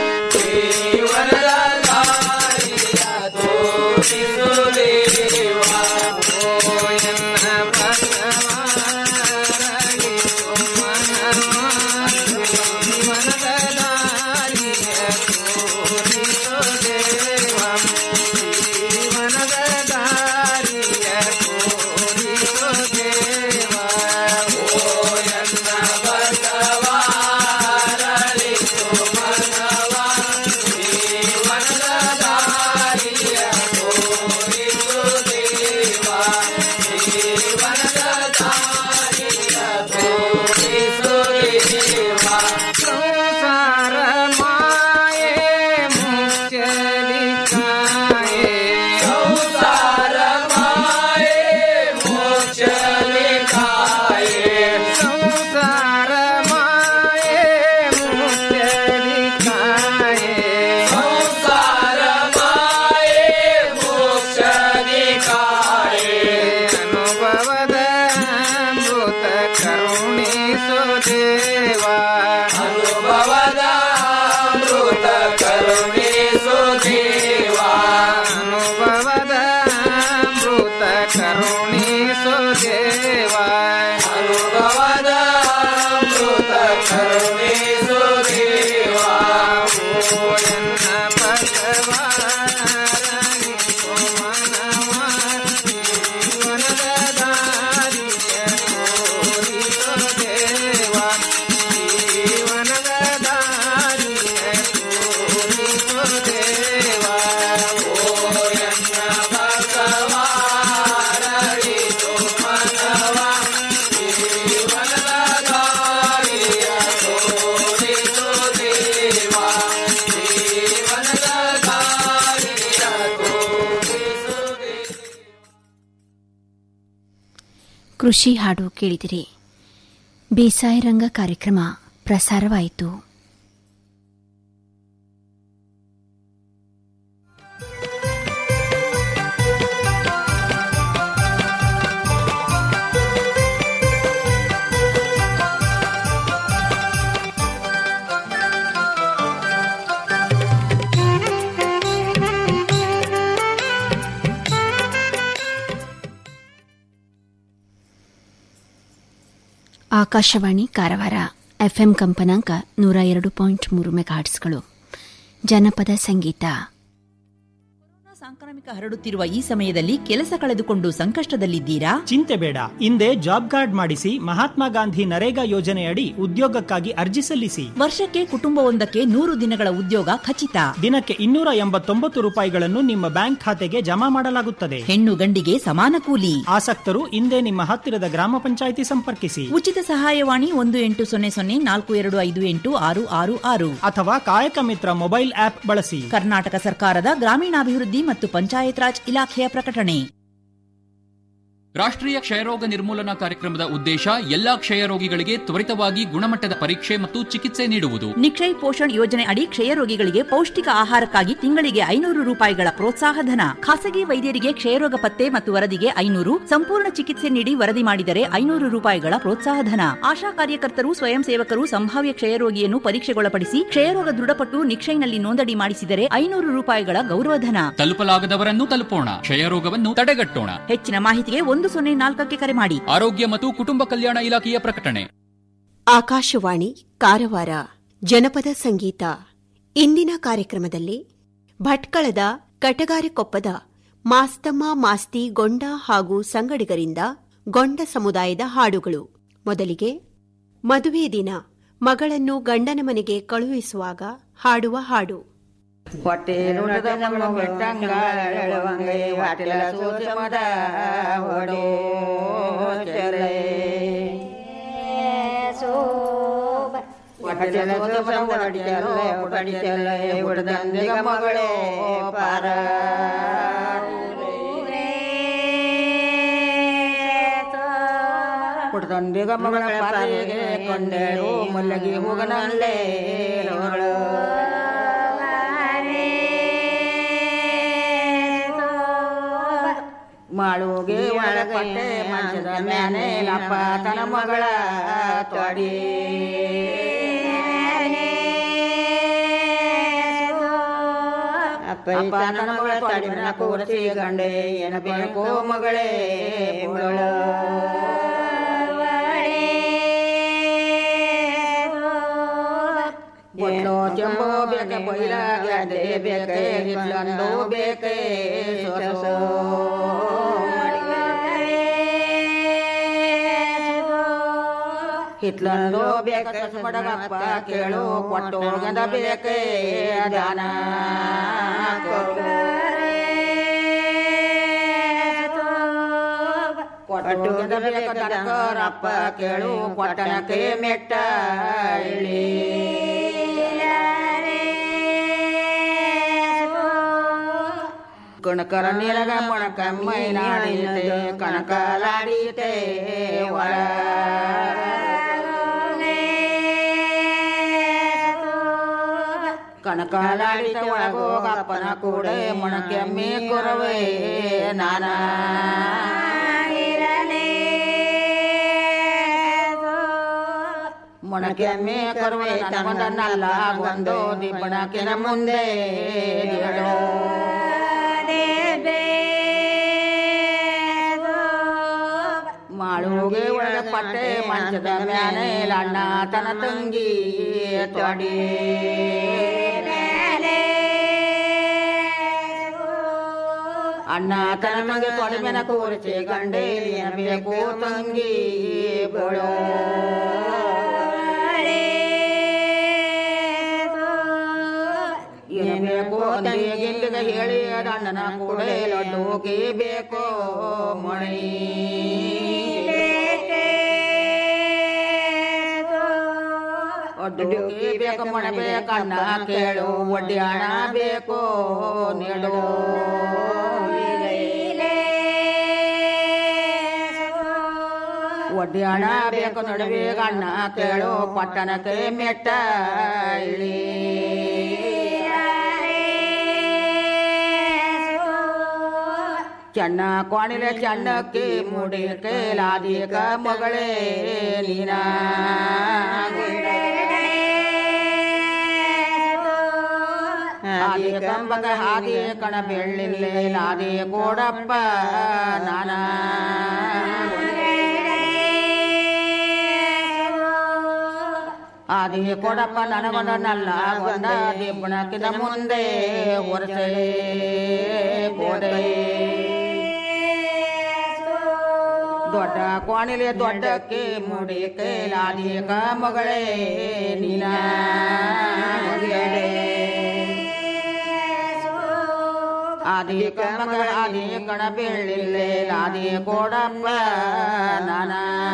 ಜೀವನದ ದಾರಿಯ ತೋರಿಸು ದೇವ ಓಯನ್ನ ಬಸವ ಅರಳಿಸು ಮನವ ಜೀವನದ ದಾರಿಯ ತೋರಿಸು ದೇವ ಜೀವನದ ದಾರಿಯ ತೋರಿಸು ದೇವ ಓಯನ್ನ ಬಸವ ಅರಳಿಸು ಮನವ ಜೀವನದ ದಾರಿಯ ತೋರಿಸು ದೇವ ಜೀವನದ ದಾರಿಯ ತೋರಿಸು ದೇವ ಸಂಸಾರ ಮಾಯೆ ಮುಚ್ಚಲಿ ಕಾಯೆ ಸಂಸಾರ ಮಾಯೆ ಮುಚ್ಚಲಿ ಕಾಯೆ ಸಂಸಾರ ಮಾಯೆ ಮುಚ್ಚಲಿ ಕಾಯೆ ಸಂಸಾರ ಮಾಯೆ ಮುಚ್ಚಲಿ ಕಾಯೆ ಅನುಭವದ ಅಮೃತ ಕರುಣಿಸೋ ದೇವ ಅನುಭವದ ಅಮೃತ ಕರುಣಿಸೋ ದೇವ ಅನುಭವದ ಅಮೃತ ಕರುಣಿಸೋ ದೇವ ಅನುಭವದ ಅಮೃತ ಕರುಣಿಸೋ ದೇವ ಓ ಎನ್ನ ಬಸವ ಅರಳಿಸು ಮನವ ಜೀವನದ ದಾರಿಯ ತೋರಿಸೋ ದೇವ ಜೀವನದ ದಾರಿಯ ತೋರಿಸೋ ದೇವ ಓ ಎನ್ನ ಬಸವ ಅರಳಿಸು ಮನವ ಜೀವನದ ದಾರಿಯ ತೋರಿಸೋ ದೇವ ಕೃಷಿ ಹಾಡು ಕೇಳಿದಿರಿ ಬೇಸಾಯ ರಂಗ ಕಾರ್ಯಕ್ರಮ ಪ್ರಸಾರವಾಯಿತು ಆಕಾಶವಾಣಿ ಕಾರವಾರ ಎಫ್ಎಂ ಕಂಪನಾಂಕ ನೂರ ಎರಡು ಪಾಯಿಂಟ್ ಮೂರು ಮೆಗಾಹರ್ಟ್ಸ್ಗಳು ಜನಪದ ಸಂಗೀತ ಸಾಂಕ್ರಾಮಿಕ ಹರಡುತ್ತಿರುವ ಈ ಸಮಯದಲ್ಲಿ ಕೆಲಸ ಕಳೆದುಕೊಂಡು ಸಂಕಷ್ಟದಲ್ಲಿದ್ದೀರಾ ಚಿಂತೆ ಬೇಡ ಹಿಂದೆ ಜಾಬ್ ಕಾರ್ಡ್ ಮಾಡಿಸಿ ಮಹಾತ್ಮ ಗಾಂಧಿ ನರೇಗಾ ಯೋಜನೆಯಡಿ ಉದ್ಯೋಗಕ್ಕಾಗಿ ಅರ್ಜಿ ಸಲ್ಲಿಸಿ ವರ್ಷಕ್ಕೆ ಕುಟುಂಬವೊಂದಕ್ಕೆ ನೂರು ದಿನಗಳ ಉದ್ಯೋಗ ಖಚಿತ ದಿನಕ್ಕೆ ಇನ್ನೂರ ಎಂಬತ್ತೊಂಬತ್ತು ರೂಪಾಯಿಗಳನ್ನು ನಿಮ್ಮ ಬ್ಯಾಂಕ್ ಖಾತೆಗೆ ಜಮಾ ಮಾಡಲಾಗುತ್ತದೆ ಹೆಣ್ಣು ಗಂಡಿಗೆ ಸಮಾನ ಕೂಲಿ ಆಸಕ್ತರು ಹಿಂದೆ ನಿಮ್ಮ ಹತ್ತಿರದ ಗ್ರಾಮ ಪಂಚಾಯಿತಿ ಸಂಪರ್ಕಿಸಿ ಉಚಿತ ಸಹಾಯವಾಣಿ ಒಂದು ಎಂಟು ಸೊನ್ನೆ ಸೊನ್ನೆ ನಾಲ್ಕು ಎರಡು ಐದು ಎಂಟು ಆರು ಆರು ಆರು ಅಥವಾ ಕಾಯಕ ಮಿತ್ರ ಮೊಬೈಲ್ ಆಪ್ ಬಳಸಿ ಕರ್ನಾಟಕ ಸರ್ಕಾರದ ಗ್ರಾಮೀಣಾಭಿವೃದ್ಧಿ ಮತ್ತು ಪಂಚಾಯತ್ ರಾಜ್ ಇಲಾಖೆಯ ಪ್ರಕಟಣೆ ರಾಷ್ಟ್ರೀಯ ಕ್ಷಯರೋಗ ನಿರ್ಮೂಲನಾ ಕಾರ್ಯಕ್ರಮದ ಉದ್ದೇಶ ಎಲ್ಲಾ ಕ್ಷಯರೋಗಿಗಳಿಗೆ ತ್ವರಿತವಾಗಿ ಗುಣಮಟ್ಟದ ಪರೀಕ್ಷೆ ಮತ್ತು ಚಿಕಿತ್ಸೆ ನೀಡುವುದು ನಿಕ್ಷಯ್ ಪೋಷಣ್ ಯೋಜನೆ ಅಡಿ ಕ್ಷಯರೋಗಿಗಳಿಗೆ ಪೌಷ್ಟಿಕ ಆಹಾರಕ್ಕಾಗಿ ತಿಂಗಳಿಗೆ ಐನೂರು ರೂಪಾಯಿಗಳ ಪ್ರೋತ್ಸಾಹ ಧನ ಖಾಸಗಿ ವೈದ್ಯರಿಗೆ ಕ್ಷಯರೋಗ ಪತ್ತೆ ಮತ್ತು ವರದಿಗೆ ಐನೂರು ಸಂಪೂರ್ಣ ಚಿಕಿತ್ಸೆ ನೀಡಿ ವರದಿ ಮಾಡಿದರೆ ಐನೂರು ರೂಪಾಯಿಗಳ ಪ್ರೋತ್ಸಾಹ ಧನ ಆಶಾ ಕಾರ್ಯಕರ್ತರು ಸ್ವಯಂ ಸೇವಕರು ಸಂಭಾವ್ಯ ಕ್ಷಯರೋಗಿಯನ್ನು ಪರೀಕ್ಷೆಗೊಳಪಡಿಸಿ ಕ್ಷಯರೋಗ ದೃಢಪಟ್ಟು ನಿಕ್ಷಯ್ನಲ್ಲಿ ನೋಂದಣಿ ಮಾಡಿಸಿದರೆ ಐನೂರು ರೂಪಾಯಿಗಳ ಗೌರವಧನ ತಲುಪಲಾಗದವರನ್ನು ತಲುಪೋಣ ಕ್ಷಯರೋಗವನ್ನು ತಡೆಗಟ್ಟೋಣ ಹೆಚ್ಚಿನ ಮಾಹಿತಿಗೆ ಒಂದು ಸೊನ್ನೆ ನಾಲ್ಕಕ್ಕೆ ಕರೆ ಮಾಡಿ ಆರೋಗ್ಯ ಮತ್ತು ಕುಟುಂಬ ಕಲ್ಯಾಣ ಇಲಾಖೆಯ ಪ್ರಕಟಣೆ ಆಕಾಶವಾಣಿ ಕಾರವಾರ ಜನಪದ ಸಂಗೀತ ಇಂದಿನ ಕಾರ್ಯಕ್ರಮದಲ್ಲಿ ಭಟ್ಕಳದ ಕಟಗಾರಕೊಪ್ಪದ ಮಾಸ್ತಮ್ಮ ಮಾಸ್ತಿ ಗೊಂಡ ಹಾಗೂ ಸಂಗಡಿಗರಿಂದ ಗೊಂಡ ಸಮುದಾಯದ ಹಾಡುಗಳು ಮೊದಲಿಗೆ ಮದುವೆ ದಿನ ಮಗಳನ್ನು ಗಂಡನ ಮನೆಗೆ ಕಳುಹಿಸುವಾಗ ಹಾಡುವ ಹಾಡು ಹೊಟ್ಟೆಲುಣದ ನಮ್ಮ ಬೆಟ್ಟಂಗ ಎಳುವಂಗೆ ವಾಟಿಲ ಸೂಚಮದ ಹೊಡೋ ಚೆಲೆ ಹೊಟ್ಟೆಲ ಸೂಚಮ ಹೊಡಿಚಲೆ ಹೊಡಿಚಲೆ ಹೊಡೆದಂದಿಗ ಮಗಳೇ ಪಾರ ಹೊಡೆದಂದಿಗ ಮಗಳ ಪಾರಿಗೆ ಕೊಂಡೇಳು ಮಲ್ಲಗಿ ಹೋಗನಲ್ಲೇ ಹೊರಳು ಮಾಳುಗೆ ಒಳಗಟ್ಟೆ ಮಂಚದ ಮ್ಯಾನೆ ಲಪ್ಪ ತನ ಮಗಳ ತೊಡಿ ಅಪ್ಪ ನನ್ನ ಮಗಳ ತೊಡಿನ ಕೂರಿಸಿ ಗಂಡೆ ಏನ ಬೇಕು ಮಗಳೇ ಇವಳು ಬೊಟ್ಲು ಚೆಂಬು ಬೇಕೆ ಬೈಲ ಗದೆ ಬೇಕೆ ಇಟ್ಲಂದು ಬೇಕೆ ಸೊರಸೋ ಹಿಟ್ಲಂದು ಬೇಕೆ ಮಡಗಪ್ಪ ಕೇಳು ಕೊಟ್ಟು ಗಂಧ ಬೇಕೆ ದಾನ ಕೊಟ್ಟು ಗಂಧ ಬೇಕ ದನಕರಪ್ಪ ಕೇಳು ಕೊಟ್ಟನಕ್ಕೆ ಮೆಟ್ಟ ಇಳಿ ಕಣಕರ ನೀರಗ ಮೊಣಕ ಮೈಲಾಡಿತೆ ಕಣಕಲಾಡಿತೆ ಒಳ ಕಣಕಲಾಡಿತೆ ಒಳಗೋಗಪ್ಪನ ಕೂಡೆ ಮೊಣಕೆಮ್ಮೆ ಕೊರವೆ ನಾನಾ ಮೊಣಕೆಮ್ಮೆ ಕರುವೆ ತಗೊಂಡನ್ನಲ್ಲ ಒಂದು ದಿಬ್ಬಣಕಿನ ಮುಂದೆ ಹೇಳೋ ಮಾಳುಗೆ ಒಳಗ ಪಟ್ಟೆ ಮಂಚದ ಮ್ಯಾನೆ ಅಣ್ಣ ತನ ತಂಗಿ ತೊಡಿ ಅಣ್ಣ ತನ ಮಗ ತೊಡೆ ಮೇನ ಕೂರಿಸಿ ಗಂಡೆ ಬೇಕು ತಂಗಿ ಬಡೋ ಏನ್ಬೇಕು ಗಿಲ್ಲಿಗ ಹೇಳಿ ಅಣ್ಣನ ಕೂಡೆ ಲಡ್ಡುಗೆ ಬೇಕೋ ಮಣಿ ಒಡ್ಡುಗೆ ಬೇಕು ಮಣ ಬೇಕಣ್ಣ ಕೇಳು ಒಡ್ಡಿ ಹಣ ಬೇಕು ನೀಡು ಒಡ್ಯಾಣ ಬೇಕು ನಡುವೆ ಗಣ್ಣ ಕೇಳು ಪಟ್ಟಣಕ್ಕೆ ಮೆಟ್ಟ ಇಳಿ ಚೆನ್ನ ಕೋಣಿಲೆ ಚೆನ್ನಕ್ಕೆ ಮುಡಿ ಕೇಲಾದಿಕ ಮಗಳೇ ನೀನ ಆದಿ ಕಂಬಗ ಹಾದಿ ಕಣ ಬೆಳ್ಳಿಲ್ಲೆ ಲಾದಿ ಕೋಡಪ್ಪ ನಾನ ಆದಿ ಕೊಡಪ್ಪ ನನಗೊಂಡನಲ್ಲ ಒಂದ ದಿಬ್ಬಣಕ್ಕಿದ ಮುಂದೆ ಹೊರಸೆ ಕೋಡೆ ದೊಡ್ಡ ಕೋಣಿಲೆ ದೊಡ್ಡಕ್ಕೆ ಮುಡಿ ಕೈಲಾದಿಕ ಮಗಳೇ ನೀನ ಆದಿ ಕಮಗ ಆದಿ ಕಣ ಬೆಳ್ಳಿಲ್ಲೆ ಆದಿ ಕೋಡಪ್ಪ ನಾನ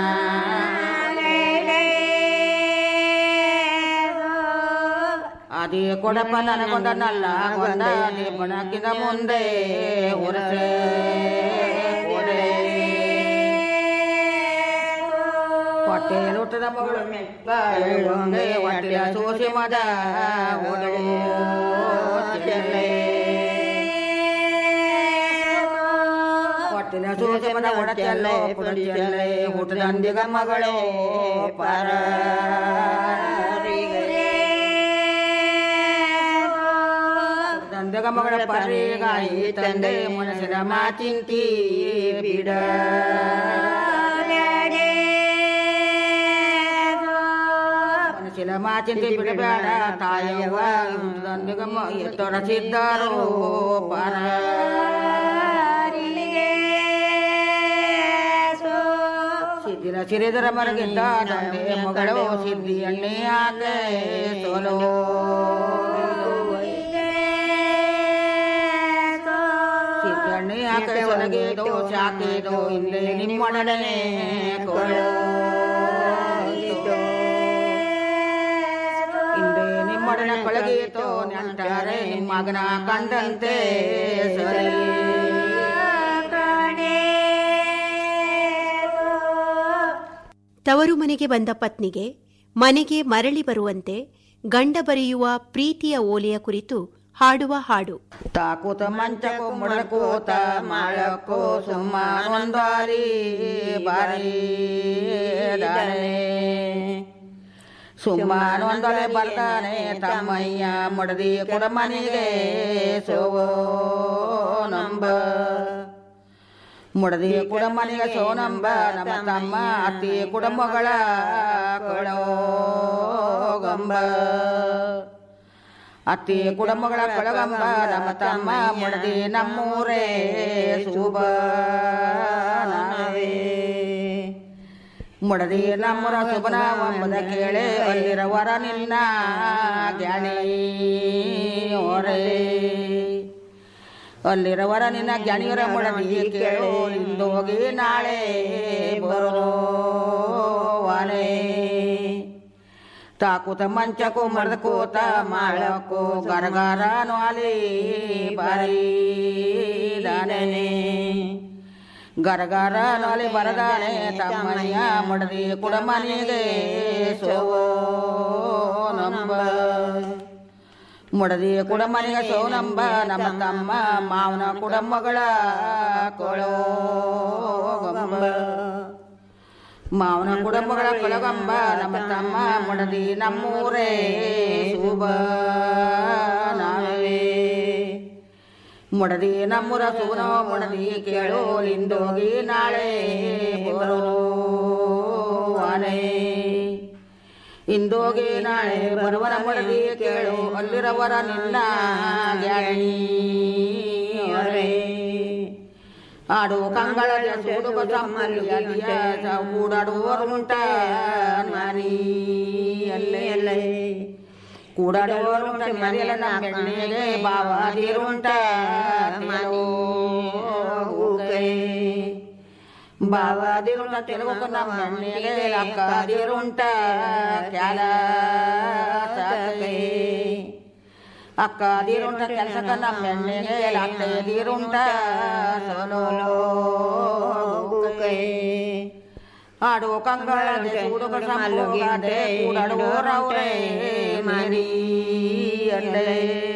ಆದಿ ಕೊಡಪ್ಪ ನನಗೊಂದನಲ್ಲ ಒಂದ ಬಣಕಿದ ಮುಂದೆ ಹೊರಸೆ ಕೋಡೆ ಹೊಟ್ಟೆಲುಟ್ಟದ ಮಗಳು ಮೆಟ್ಟ ಹೊಟ್ಟೆಯ ಸೋಸಿ ಮದ ಓದೋ ಚೆಲ್ಲೆ ಹೊಟ್ಟೆಯ ಸೋಸಿ ಮದ ಒಡಚೆಲ್ಲೆ ಪುಡಚೆಲ್ಲೆ ಹುಟ್ಟದ ಅಂದಿಗ ಮಗಳು ಪರ ತಂದೆಗ ಮಗಳ ಪರಿಗಾಯಿ ತಂದೆ ಮನಸ್ಸಿನ ಮಾಚಿಂತಿ ಬಿಡ ಮನಸ್ಸಿನ ಮಾಚಿಂತಿ ಬಿಡಬೇಡ ತಾಯವ್ವ ತಂದೆಗ ತೊಡಸಿದ್ದಾರೋ ಪರ ಸಿದ್ದಿನ ಸಿರಿದರ ಮರಗಿದ್ದ ತಂದೆ ಮಗಳು ಸಿದ್ದಿ ಎಣ್ಣೆ ಆಕೆ ಸೋಲೋ ಸಿದ್ದಣ್ಣೆ ಆಕೆ ಸೊಲಗೇದೋ ಸಾಕೇದೋ ಇಲ್ಲೇ ನಿಮ್ಮೊಡನೆ ಕೊಡೋ ಹಿಂದೆ ನಿಮ್ಮೊಡನೆ ಕೊಳಗೀತೋ ನೆಂಟರೆ ನಿಮ್ಮ ಮಗನ ಕಂಡಂತೆ ಸರಿ ತವರು ಮನೆಗೆ ಬಂದ ಪತ್ನಿಗೆ ಮನೆಗೆ ಮರಳಿ ಬರುವಂತೆ ಗಂಡ ಬರೆಯುವ ಪ್ರೀತಿಯ ಓಲೆಯ ಕುರಿತು ಹಾಡುವ ಹಾಡು ತಾಕೂತ ಮಂಚಕೋ ಮುಡಕೋತ ಮಾಡಕೋ ಸುಮ್ಮ ಒಂದಾರಿ ಬಾರಿ ಸುಮ್ಮನೊಂದಲೆ ಬರ್ತಾನೆ ತಮ್ಮಯ್ಯ ಮುಡದಿ ಕುಡ ಮನೆಗೆ ಸೋವೋ ನಂಬ ಮುಡದಿ ಕುಡ ಮನೆಗೆ ಸೋನಂಬ ನಮ್ಮ ತಮ್ಮ ಅತ್ತಿ ಕುಡ ಮಗಳ ಕೊಡೋ ಗಂಬ ಅತ್ತಿ ಕುಡಮಗಳ ಕೊಳಗಂಬ ನಮ್ಮ ತಮ್ಮ ಮುಡದಿ ನಮ್ಮೂರೇ ಶುಭ ನಾವೇ ಮುಡದಿ ನಮ್ಮರ ಶುಭನ ಒಂಬದ ಕೇಳೆ ಅಲ್ಲಿರವರ ನಿನ್ನ ಜ್ಞಾನಿ ಓರೇ ಅಲ್ಲಿರವರ ನಿನ್ನ ಜ್ಞಾನಿಯರ ಮುಡದಿ ಕೇಳು ಇಂದೋಗಿ ನಾಳೆ ಬರೋ ವಾನೇ ತಾಕೂತ ಮಂಚಕೋ ಮರ್ದಕೋತ ಮಾಡಕೋ ಗರಗರ ನಾಲಿ ಬಾರಿ ದಾನೆ ಗರಗರ ನಾಲಿ ಬರದಾನೆ ತಮ್ಮಯ್ಯ ಮಡದಿ ಕುಡ ಮನೆಗೆ ಸೋವೋ ನಂಬ ಮುಡದಿ ಕುಡ ಮನೆಗೆ ಸೋ ನಂಬ ನಮ್ಮ ತಮ್ಮ ಮಾವನ ಕುಡ ಮಗಳ ಕೊಳೋ ಗಂಬ ಮಾವನ ಕುಡಂಬಗಳ ಕೊಳಗಂಬ ನಮ್ಮ ತಮ್ಮ ಮುಡದಿ ನಮ್ಮೂರೇ ಶುಭ ನಾವೇ ಮುಡದಿ ನಮ್ಮೂರ ಸುವನ ಮುಡದಿ ಕೇಳು ಇಂದೋಗಿ ನಾಳೆ ಬರೋ ವಾನೇ ಇಂದೋಗಿ ನಾಳೆ ಬರುವನ ಮುಡದಿ ಕೇಳು ಅಲ್ಲಿರವರ ನಿನ್ನ ಜ್ಞಾನಿ ಆಡು ಕಂಗಳ ಸೂಡು ಬಸಮ್ಮಲ್ಲಿಯ ಕೂಡಾಡುವರುಂಟ ಮನಿ ಅಲ್ಲೇ ಅಲ್ಲೇ ಕೂಡಾಡುವರುಂಟ ಮನೆಯಲ್ಲ ನಮ್ಮ ಬೆಣ್ಣಿಗೆ ಬಾವಾದಿರುಂಟ ಮನಿ ಬಾವಾದಿರುಂಟ ತೆಲುಗು ನಮ್ಮ ಬೆಣ್ಣಿಗೆ ಅಕ್ಕದಿರುಂಟ ಕ್ಯಾಲ ಸಾಕೇ ಅಕ್ಕದಿರುಂಟ ಕೆಲಸಕ್ಕ ನಮ್ಮ ಹೆಣ್ಣಿಗೆ ಅಕ್ಕದಿರುಂಟ ಸೋಲೋ ಆಡು ಕಂಗಳದೆ ಸುಡುಗ ಸಂಭೋಗದೆ ಕೂಡಡೋರವ್ರೆ ಮನಿ ಅಲ್ಲೇ